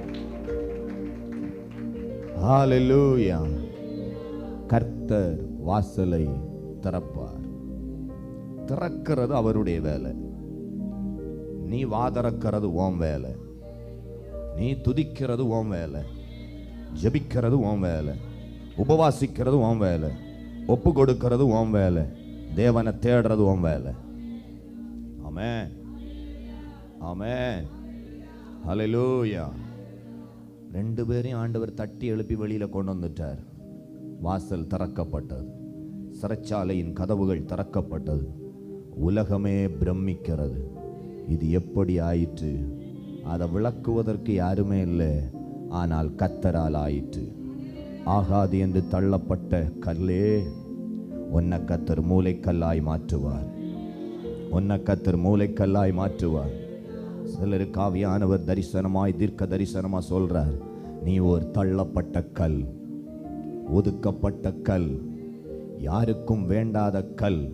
ஹalleluya கர்த்தர் வாசலை திறப்பார் திறக்கிறது அவருடைய வேலை நீ வாதறக்கிறது உன் வேலை நீ துதிக்கிறது உன் வேலை ஜெபிக்கிறது உன் வேலை உபவாசிக்கிறது உன் வேலை ஒப்பு கொடுக்கிறது உன் வேலை தேவனை தேடுறது உன் வேலை ஆமென் ஆமென் ஹalleluya ரெண்டு பேரையும் ஆண்டவர் தட்டி எழுப்பி வெளியில கொண்டு வந்துட்டார் வாசல் திறக்கப்பட்டது சிறைச்சாலையின் கதவுகள் திறக்கப்பட்டது உலகமே பிரமிக்கிறது இது எப்படி ஆயிற்று அதை விளக்குவதற்கு யாருமே இல்லை ஆனால் கத்தரால் ஆயிற்று ஆகாது என்று தள்ளப்பட்ட கல்லே உன்னை கத்தர் மூளைக்கல்லாய் மாற்றுவார் உன்னை கத்தர் மூளைக்கல்லாய் மாற்றுவார் சிலருக்கு ஆவியானவர் தரிசனமாய் தீர்க்க தரிசனமா சொல்றார் நீ ஒரு தள்ளப்பட்ட கல் ஒதுக்கப்பட்ட கல் யாருக்கும் வேண்டாத கல்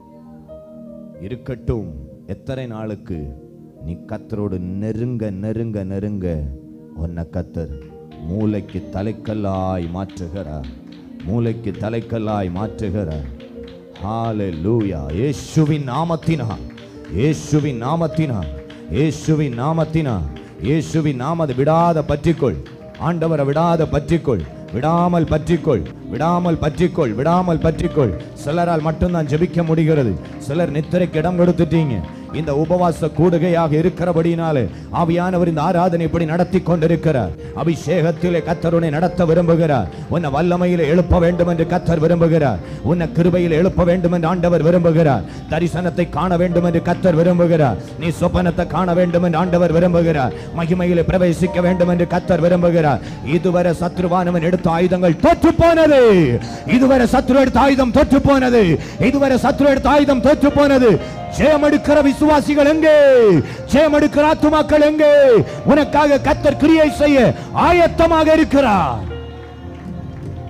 இருக்கட்டும் எத்தனை நாளுக்கு நீ கத்தரோடு நெருங்க நெருங்க நெருங்க உன்னை கத்தர் மூளைக்கு தலைக்கல்லாய் மாற்றுகிறார் மூளைக்கு தலைக்கல்லாய் மாற்றுகிறார் ஹalleluya இயேசுவின் நாமத்தினால் இயேசுவின் நாமத்தினால் இயேசுவின் நாமத்தினால் இயேசுவின் நாமத்தை விடாத பற்றிக்கொள் ஆண்டவரை விடாத பற்றிக்கொள் விடாமல் பற்றிக்கொள் விடாமல் பற்றிக்கொள் விடாமல் பற்றிக்கொள் சிலரால் மட்டும்தான் ஜெபிக்க முடிகிறது சிலர் நித்திரைக்கு இடம் கொடுத்துட்டீங்க இந்த உபவாச கூடுகையாக இருக்கிறபடினாலே ஆவியானவர் இந்த ஆராதனை இப்படி நடத்தி கொண்டிருக்கிறார் அபிஷேகத்திலே கத்தர் உன்னை நடத்த விரும்புகிறார் உன்னை வல்லமையிலே எழுப்ப வேண்டும் என்று கத்தர் விரும்புகிறார் உன்னை கிருபையில் எழுப்ப வேண்டும் என்று ஆண்டவர் விரும்புகிறார் தரிசனத்தை காண வேண்டும் என்று கத்தர் விரும்புகிறார் நீ சொப்பனத்தை காண வேண்டும் என்று ஆண்டவர் விரும்புகிறார் மகிமையிலே பிரவேசிக்க வேண்டும் என்று கத்தர் விரும்புகிறார் இதுவரை சத்ருவானவன் எடுத்த ஆயுதங்கள் தோற்று போனது இதுவரை சத்ரு எடுத்த ஆயுதம் தோற்று போனது இதுவரை சத்ரு எடுத்த ஆயுதம் தோற்று போனது ஜெயமெடுக்கிற விசுவாசிகள் எங்கே ஜெயமெடுக்கிற ஆத்துமாக்கள் எங்கே உனக்காக கத்தர் கிரியை செய்ய ஆயத்தமாக இருக்கிறார்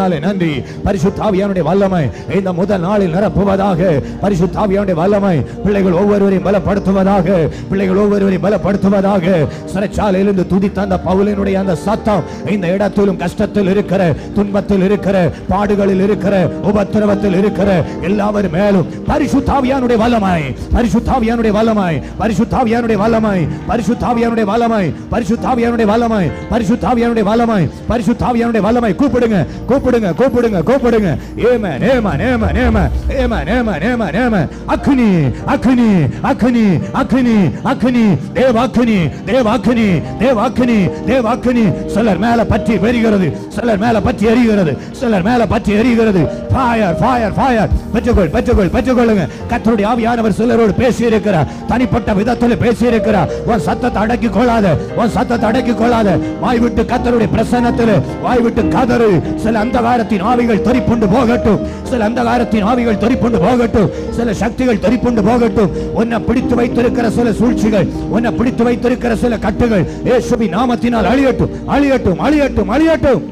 வல்லமையினாலே நன்றி பரிசுத்தாவியானுடைய வல்லமை இந்த முதல் நாளில் நிரப்புவதாக பரிசுத்தாவியானுடைய வல்லமை பிள்ளைகள் ஒவ்வொருவரையும் பலப்படுத்துவதாக பிள்ளைகள் ஒவ்வொருவரையும் பலப்படுத்துவதாக சிறைச்சாலையிலிருந்து துதித்த அந்த பவுலினுடைய அந்த சத்தம் இந்த இடத்திலும் கஷ்டத்தில் இருக்கிற துன்பத்தில் இருக்கிற பாடுகளில் இருக்கிற உபத்திரவத்தில் இருக்கிற எல்லாவர் மேலும் பரிசுத்தாவியானுடைய வல்லமை பரிசுத்தாவியானுடைய வல்லமை பரிசுத்தாவியானுடைய வல்லமை பரிசுத்தாவியானுடைய வல்லமை பரிசுத்தாவியானுடைய வல்லமை பரிசுத்தாவியானுடைய வல்லமை பரிசுத்தாவியானுடைய வல்லமை கூப்பிடுங்க கூப்பிடுங்க கூப்பிடுங்க கூப்பிடுங்க ஏம நேம நேம நேம ஏம நேம நேம நேம அக்னி அக்னி அக்னி அக்னி அக்னி தேவாக்னி தேவாக்னி தேவாக்னி தேவாக்னி சிலர் மேல பற்றி எரிகிறது சிலர் மேல பற்றி எரிகிறது சிலர் மேல பற்றி எரிகிறது ஃபயர் ஃபயர் ஃபயர் பெற்றுக்கொள் பெற்றுக்கொள் பெற்றுக்கொள்ளுங்க கர்த்தருடைய ஆவியானவர் சிலரோடு பேசி இருக்கிறார் தனிப்பட்ட விதத்தில் பேசி இருக்கிறார் உன் சத்தத்தை அடக்கி கொள்ளாத உன் சத்தத்தை அடக்கி கொள்ளாத வாய் விட்டு கர்த்தருடைய பிரசன்னத்தில் வாய் விட்டு கதறு சில அந்தகாரத்தின் ஆவிகள் தெரிப்புண்டு போகட்டும் சில அந்தகாரத்தின் ஆவிகள் தெரிப்புண்டு போகட்டும் சில சக்திகள் தெரிப்புண்டு போகட்டும் உன்னை பிடித்து வைத்திருக்கிற சில சூழ்ச்சிகள் உன்னை பிடித்து வைத்திருக்கிற சில கட்டுகள் இயேசுவி நாமத்தினால் அழியட்டும் அழியட்டும் அழியட்டும் அழியட்டும்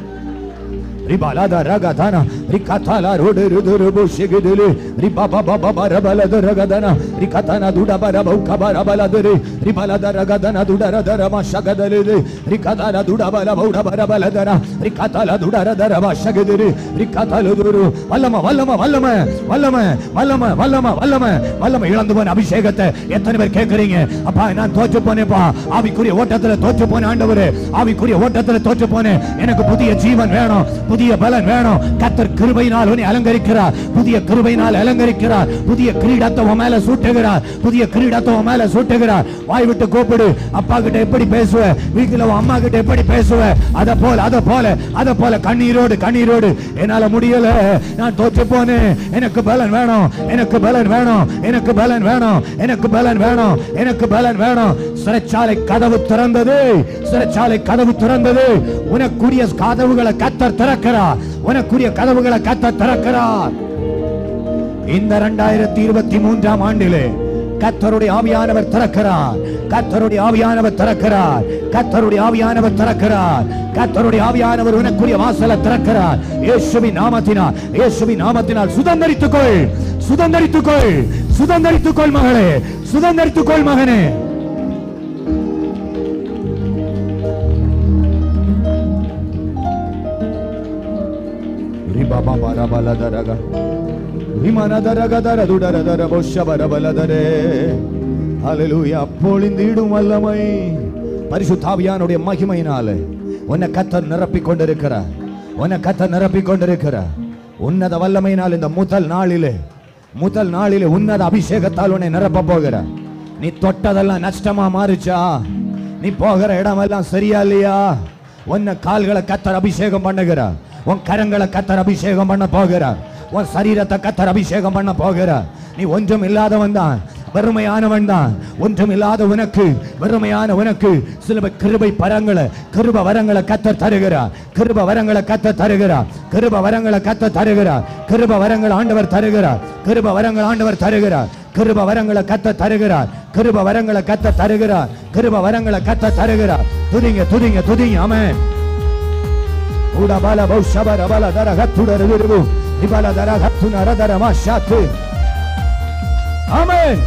ரிபாலாத ரகதன ரிகதல ரோடு ருதுரு புஷிகிதுலு ரிபாபா பாபா ரபலத ரகதன ரிகதன துடபர பௌகபர பலதுரு ரிபாலத ரகதன துடரதர மஷகதலுது ரிகதன துடபர பௌடபர பலதர ரிகதல துடரதர மஷகதுரு ரிகதல துரு வல்லம வல்லம வல்லம வல்லம வல்லம வல்லம வல்லம வல்லம இழந்து போன அபிஷேகத்தை எத்தனை பேர் கேட்கறீங்க அப்பா நான் தோற்று போனேப்பா ஆவிக்குரிய ஓட்டத்துல தோற்று போன ஆண்டவரே ஆவிக்குரிய ஓட்டத்துல தோற்று போனேன் எனக்கு புதிய ஜீவன் வேணும் புதிய பலன் வேணும் கத்தர் கிருபையினால் உன்னை அலங்கரிக்கிறார் புதிய கிருபையினால் அலங்கரிக்கிறார் புதிய கிரீடத்தை உன் மேல சூட்டுகிறார் புதிய கிரீடத்தை உன் மேல சூட்டுகிறார் வாய் விட்டு கூப்பிடு அப்பா கிட்ட எப்படி பேசுவ வீட்டுல உன் அம்மா கிட்ட எப்படி பேசுவ அத போல அத போல அத போல கண்ணீரோடு கண்ணீரோடு என்னால முடியல நான் தோற்று போனேன் எனக்கு பலன் வேணும் எனக்கு பலன் வேணும் எனக்கு பலன் வேணும் எனக்கு பலன் வேணும் எனக்கு பலன் வேணும் சிறைச்சாலை கதவு திறந்தது சிறைச்சாலை கதவு திறந்தது உனக்குரிய கதவுகளை கத்தர் திறக்கிறார் உனக்குரிய கதவுகளை கத்தர் திறக்கிறார் இந்த இரண்டாயிரத்தி இருபத்தி மூன்றாம் ஆண்டிலே கத்தருடைய ஆவியானவர் திறக்கிறார் கத்தருடைய ஆவியானவர் திறக்கிறார் கத்தருடைய ஆவியானவர் திறக்கிறார் கத்தருடைய ஆவியானவர் உனக்குரிய வாசலை திறக்கிறார் இயேசுவின் நாமத்தினால் இயேசுவின் நாமத்தினால் சுதந்தரித்துக்கொள் சுதந்தரித்துக்கொள் சுதந்தரித்துக்கொள் மகளே சுதந்தரித்துக்கொள் மகனே ரிபபபரபலதரக. விமனதரகதரதுடரதரபொஷபரபலதரே. ஹalleluya. பொழிந்திடும் வல்லமை பரிசுத்தாவியானுடைய மகிமையினால உன்னை கத்தர் நிரப்பிக் கொண்டிருக்கிறார் உன்னை கத்தர் நிரப்பிக் கொண்டிருக்கிறார் உன்னத வல்லமையினால் இந்த முதல் நாளிலே முதல் நாளிலே உன்னத அபிஷேகத்தால் உன்னை நிரப்ப போகிறார் நீ தொட்டதெல்லாம் நஷ்டமா மாறுச்சா நீ போகிற இடமெல்லாம் சரியா இல்லையா உன்னை கால்களை கத்தர் அபிஷேகம் பண்ணுகிறார் உன் கரங்களை கத்தர் அபிஷேகம் பண்ண போகிறார் உன் சரீரத்தை கத்தர் அபிஷேகம் பண்ண போகிறார் நீ ஒன்றும் இல்லாதவன் தான் வெறுமையானவன் தான் ஒன்றும் இல்லாத உனக்கு வெறுமையான உனக்கு சில கிருபை பரங்களை கிருப வரங்களை கத்தர் தருகிறார் கிருப வரங்களை கத்த தருகிறார் கிருப வரங்களை கத்த தருகிறார் கிருப வரங்கள் ஆண்டவர் தருகிறார் கிருப வரங்கள் ஆண்டவர் தருகிறார் கிருப வரங்களை கத்த தருகிறார் கிருப வரங்களை கத்த தருகிறார் கிருப வரங்களை கத்த தருகிறார் துதிங்க துதிங்க துதிங்க ஆமென் உடபல பௌஷபர பல தர கத்துடர் விருவு இபல தர கத்து நரதர மாஷாத்து ஆமென்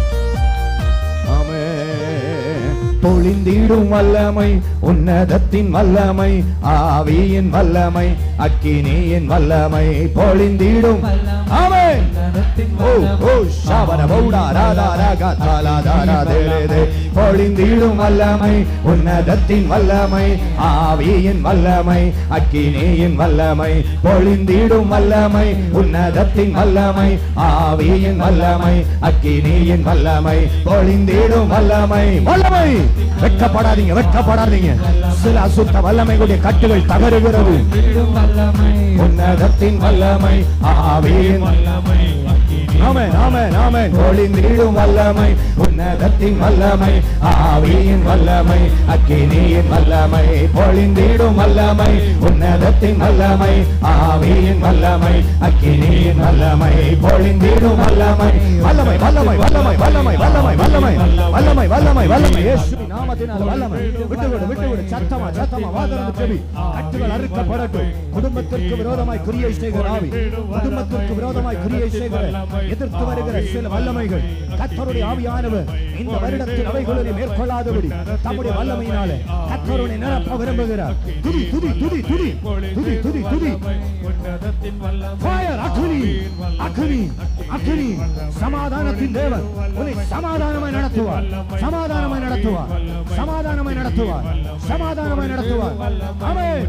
ஆமென் பொழிந்திடும் வல்லமை உன்னதத்தின் வல்லமை ஆவியின் வல்லமை அக்கினியின் வல்லமை பொழிந்திடும் ஆமென் ஓ ஓ ஷாபர பௌடா ராதா ராகா தாலா தாரா தேரே தே பொழிந்திடும் வல்லமை உன்னதத்தின் வல்லமை ஆவியின் வல்லமை அக்கினியின் வல்லமை பொழிந்திடும் வல்லமை உன்னதத்தின் வல்லமை ஆவியின் வல்லமை அக்கினியின் வல்லமை பொழிந்திடும் வல்லமை வல்லமை வெட்கப்படாதீங்க வெட்கப்படாதீங்க சில அசுத்த வல்லமைகளுடைய கட்டுகள் தகருகிறது விடும் வல்லமை உன்னதத்தின் வல்லமை ஆவியின் வல்லமை அக்கினி ஆமென் ஆமென் ஆமென் பொழிந்திடும் வல்லமை உன்னதத்தின் வல்லமை ஆவியின் வல்லமை அக்கினியின் வல்லமை பொழிந்திடும் வல்லமை உன்னதத்தின் வல்லமை ஆவியின் வல்லமை அக்கினியின் வல்லமை பொழிந்திடும் வல்லமை வல்லமை வல்லமை வல்லமை வல்லமை வல்லமை வல்லமை வல்லமை வல்லமை வல்லமை இயேசுவின் நாமத்தினால் வல்லமை விட்டு விடு விட்டு விடு சத்தமா சத்தமா வாதரந்து செவி கட்டுகள் அறுக்கப்படட்டும் குடும்பத்திற்கு விரோதமாய் கிரியை செய்கிற ஆவி குடும்பத்திற்கு விரோதமாய் கிரியை செய்கிற எதிர்த்து வருகிற சில வல்லமைகள் கத்தருடைய ஆவியானவர் இந்த வருடத்தில் அவைகளை மேற்கொள்ளாதபடி தம்முடைய வல்லமையினாலே கத்தருடைய நிரப்ப விரும்புகிறார் துதி துதி துதி துதி துதி துதி துதி ஃபயர் அக்னி அக்னி அக்னி சமாதானத்தின் தேவன் உன்னை சமாதானமாய் நடத்துவார் சமாதானமாய் நடத்துவார் சமாதானமாய் நடத்துவார் சமாதானமாய் நடத்துவார் ஆமென்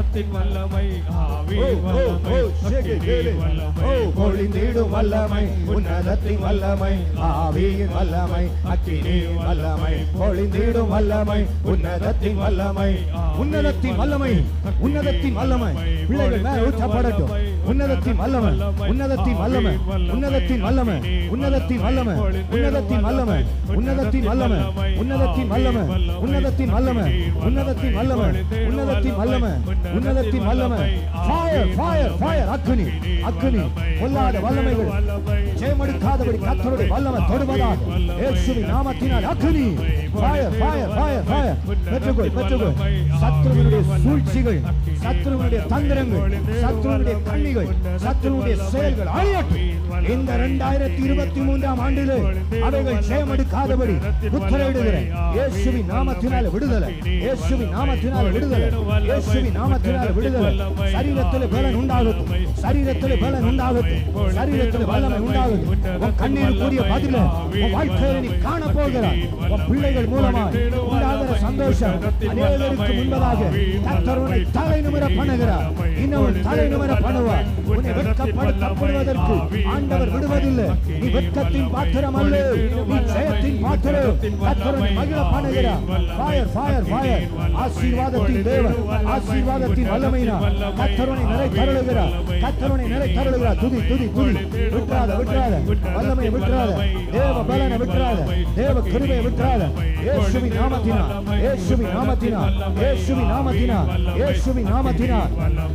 ஓ, ஓ, ஓ, ஷேகே, கேளு. ஓ, பொழிந்திடும் வல்லமை உன்னதத்தின் வல்லமை ஆவியின் வல்லமை அக்கினியின் வல்லமை பொழிந்திடும் வல்லமை உன்னதத்தின் வல்லமை உன்னதத்தின் வல்லமை உன்னதத்தின் வல்லமை பிள்ளைகள் மேல ஊற்றப்படட்டும் உன்னதத்தின் வல்லமை உன்னதத்தின் வல்லமை உன்னதத்தின் வல்லமை உன்னதத்தின் வல்லமை உன்னதத்தின் வல்லமை உன்னதத்தின் வல்லமை உன்னதத்தின் வல்லமை உன்னதத்தின் வல்லமை உன்னதத்தின் வல்லமை உன்னதத்தின் வல்லமை உன்னதத்தின் வல்லமை ஃபயர் ஃபயர் ஃபயர் அக்னி அக்னி பொல்லாத வல்லமைகள் ஜெயமெடுக்காதபடி கத்தருடைய வல்லமை தொடுவதாக இயேசுவின் நாமத்தினால் அக்னி ஃபயர் ஃபயர் ஃபயர் ஃபயர் பெற்றுக்கொள் பெற்றுக்கொள் சத்ருவினுடைய சூழ்ச்சிகள் சத்ருவினுடைய தந்திரங்கள் சத்ருவினுடைய கண்ணிகள் சத்ருவினுடைய செயல்கள் அழியட்டும் இந்த இரண்டாயிரத்தி இருபத்தி மூன்றாம் ஆண்டிலே அவைகள் ஜெயமெடுக்காதபடி உத்தரவிடுகிறேன் இயேசுவின் நாமத்தினால் விடுதலை இயேசுவின் நாமத்தினால் விடுதலை இயேசுவின் நாமத்தினால் விடுதலை சரீரத்தில் பலன் உண்டாகட்டும் சரீரத்தில் பலன் உண்டாகட்டும் சரீரத்தில் வல்லமை உண்டாகட்டும் உன் கண்ணீருக்குரிய பதில உன் வாழ்க்கையில நீ காண போகிறாய் உன் பிள்ளைகள் மூலமாய் உண்டாகிற சந்தோஷம் அநேகருக்கு முன்பதாக கர்த்தர் உன்னை தலை நிமிர பண்ணுகிறார் இன்னும் தலை நிமிர பண்ணுவார் உன்னை வெட்கப்படுத்தப்படுவதற்கு ஆண்டவர் விடுவதில்லை நீ வெட்கத்தின் பாத்திரம் அல்ல நீ ஜெயத்தின் பாத்திரம் கர்த்தர் உன்னை மகிழ பண்ணுகிறார் ஃபயர் ஃபயர் ஃபயர் ஆசீர்வாதத்தின் தேவன் ஆசீர்வாதத்தின் வல்லமையினால் கர்த்தருனை நிறை தருளுகிறார் கர்த்தருனை நிறை தருளுகிறார் துதி துதி துதி விட்டுறாத விட்டுறாத வல்லமையை விட்டுறாத தேவ பலனை விட்டுறாத தேவ கிருபையை விட்டுறாத இயேசுவின் நாமத்தினால் இயேசுவின் நாமத்தினால் இயேசுவின் நாமத்தினால் இயேசுவின் நாமத்தினால்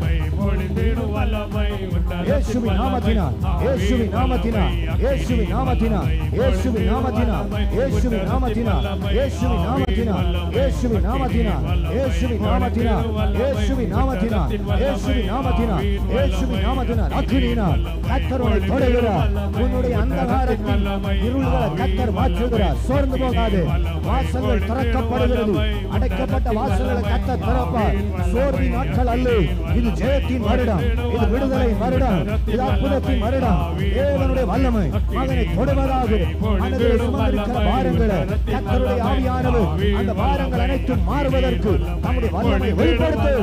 இயேசுவின் நாமத்தினால் இயேசுவின் நாமத்தினால் இயேசுவின் நாமத்தினால் இயேசுவின் நாமத்தினால் இயேசுவின் நாமத்தினால் இயேசுவின் நாமத்தினால் இயேசுவின் நாமத்தினால் இயேசுவின் நாமத்தினால் இயேசுவின் நாமத்தினால் இயேசுவின் நாமத்தினால் இயேசுவின் நாமத்தினால் அக்கினியினால் கர்த்தர் உன்னை தொடுகிறார் உன்னுடைய அந்தகாரத்தின் இருள்களை கர்த்தர் மாற்றுகிறார் சோர்ந்து போகாது வாசல்கள் திறக்கப்படுகிறது அடைக்கப்பட்ட வாசல்களை கர்த்தர் திறப்பார் சோர்வின் நாட்கள் அல்ல இது ஜெயத்தின் வருடம் இது விடுதலை வருடம் இது அற்புதத்தின் வருடம் தேவனுடைய வல்லமை மகனை தொடுவதாக மனதில் சுமந்திருக்கிற பாரங்களை கர்த்தருடைய ஆவியானவர் அந்த பாரங்கள் அனைத்தும் மாறுவதற்கு நம்முடைய வல்லமை வெளிப்படுத்து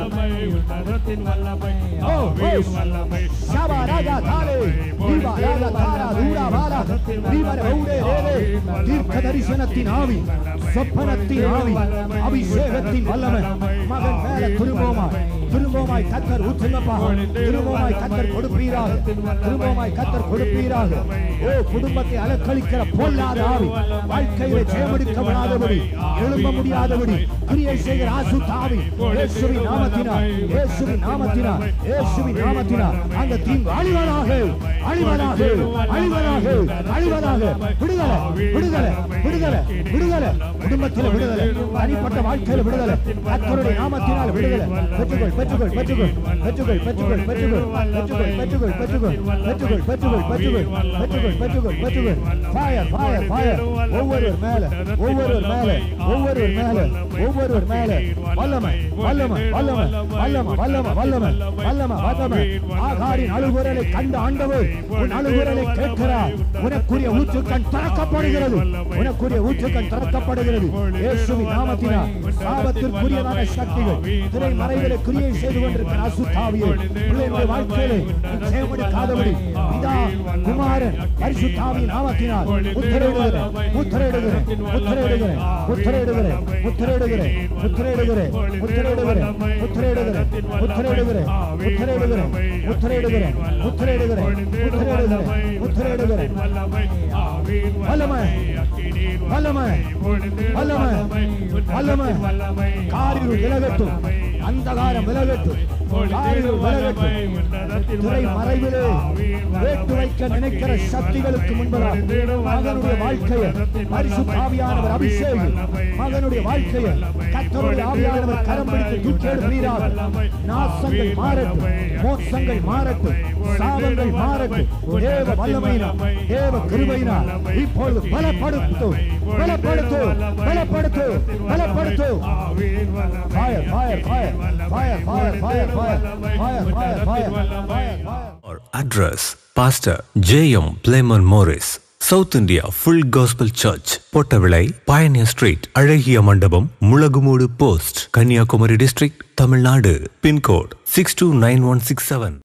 ஓ, ஓ, ஷபா ராஜா தாலே, தீபா ராஜா தாரா, தூரா வாரா, தீபர ஊரே ரேரே, தீர்க்க தரிசனத்தின் ஆவி சொப்பனத்தின் ஆவி அபிஷேகத்தின் வல்லமை மகன் மேல திரும்பவுமாய் திரும்பவுமாய் கத்தர் ஊற்றுங்கப்பா திரும்பவுமாய் கத்தர் கொடுப்பீராக திரும்பவுமாய் கத்தர் கொடுப்பீராக ஓ குடும்பத்தை அலக்களிக்கிற பொல்லாத ஆவி வாழ்க்கையில ஜெயமெடுக்கப்படாதபடி எழும்ப முடியாதபடி கிரியை செய்கிற ஆசு தாவி இயேசுவின் நாமத்தினால் இயேசுவின் நாமத்தினால் இயேசுவின் நாமத்தினால் அந்த தீங்கு அழிவதாக அழிவதாக அழிவதாக அழிவதாக விடுதலை விடுதலை விடுதலை விடுதலை குடும்பத்தில் விடுதலை தனிப்பட்ட வாழ்க்கையில் விடுதலை கர்த்தருடைய நாமத்தினால் விடுதலை பெற்றுக்கொள் பெற்றுக்கொள் பெற்றுக்கொள் பெற்றுக்கொள் பெற்றுக்கொள் பெற்றுக்கொள் பெற்றுக்கொள் பெற்றுக்கொள் பெற்றுக்கொள் பெற்றுக்கொள் பெற்றுக்கொள் பெற்றுக்கொள் பெற்றுக்கொள் பெற்றுக்கொள் ஃபயர் ஃபயர் ஃபயர் ஒவ்வொருவர் மேல ஒவ்வொருவர் மேல ஒவ்வொருவர் மேல ஒவ்வொருவர் மேல வல்லமை வல்லமை வல்லமை வல்லமை வல்லமை வல்லமை வல்லமை வல்லமை ஆகாரின் அழுகுரலை கண்ட ஆண்டவர் உன் அழுகுரலை கேட்கிறார் உனக்குரிய ஊற்றுக்கண் திறக்கப்படுகிறது உனக்குரிய ஊற்றுக்கண் திறக்கப்படுகிறது இயேசுவின் நாமத்தினால் சாபத்திற்குரியதான சக்திகள் திரை மறைகளை கிரியை செய்து கொண்டு இருக்கிற அசுத்தாவியை பிள்ளைகளுடைய வாழ்க்கையிலே நிச்சயம் எடுக்காதபடி பிதா குமாரன் பரிசுத்தாவியின் நாமத்தினால் முத்திரையிடுகிறேன் முத்திரையிடுகிறேன் முத்திரையிடுகிறேன் முத்திரையிடுகிறேன் முத்திரையிடுகிறேன் முத்திரையிடுகிறேன் முத்திரையிடுகிறேன் முத்திரையிடுகிறேன் முத்திரையிடுகிறேன் முத்திரையிடுகிறேன் முத்திரையிடுகிறேன் முத்திரையிடுகிறேன் முத்திரையிடுகிறேன் முத்திரையிடுகிறேன் வல்லமை வல்லமை வல்லமை வல்லமை காரிருள் விலகட்டும் அந்தகாரம் விலகட்டும் காரிருள் விலகட்டும் துறை மறைவிலே வேட்டு வைக்க நினைக்கிற சக்திகளுக்கு முன்பதாக மகனுடைய வாழ்க்கையை பரிசுத்த ஆவியானவர் அபிஷேகம் மகனுடைய வாழ்க்கையை கத்தருடைய ஆவியானவர் கரம் பிடித்து தூக்கி எடுப்பீராக நாசங்கள் மாறட்டும் மோசங்கள் மாறட்டும் சாபங்கள் மாறட்டும் தேவ வல்லமையினால் தேவ கிருபையினால் இப்பொழுது பலப்படுத்தும் பலப்படுத்தும் பலப்படுத்தும் பலப்படுத்தும் fire fire fire fire fire fire fire fire fire fire fire fire Our address Pastor J.M. Playman Morris South India Full Gospel Church பொட்டவிளை Pioneer Street அழகிய Mandapam Mulagumoodu post Kanyakumari district Tamil Nadu pin code six two nine one six seven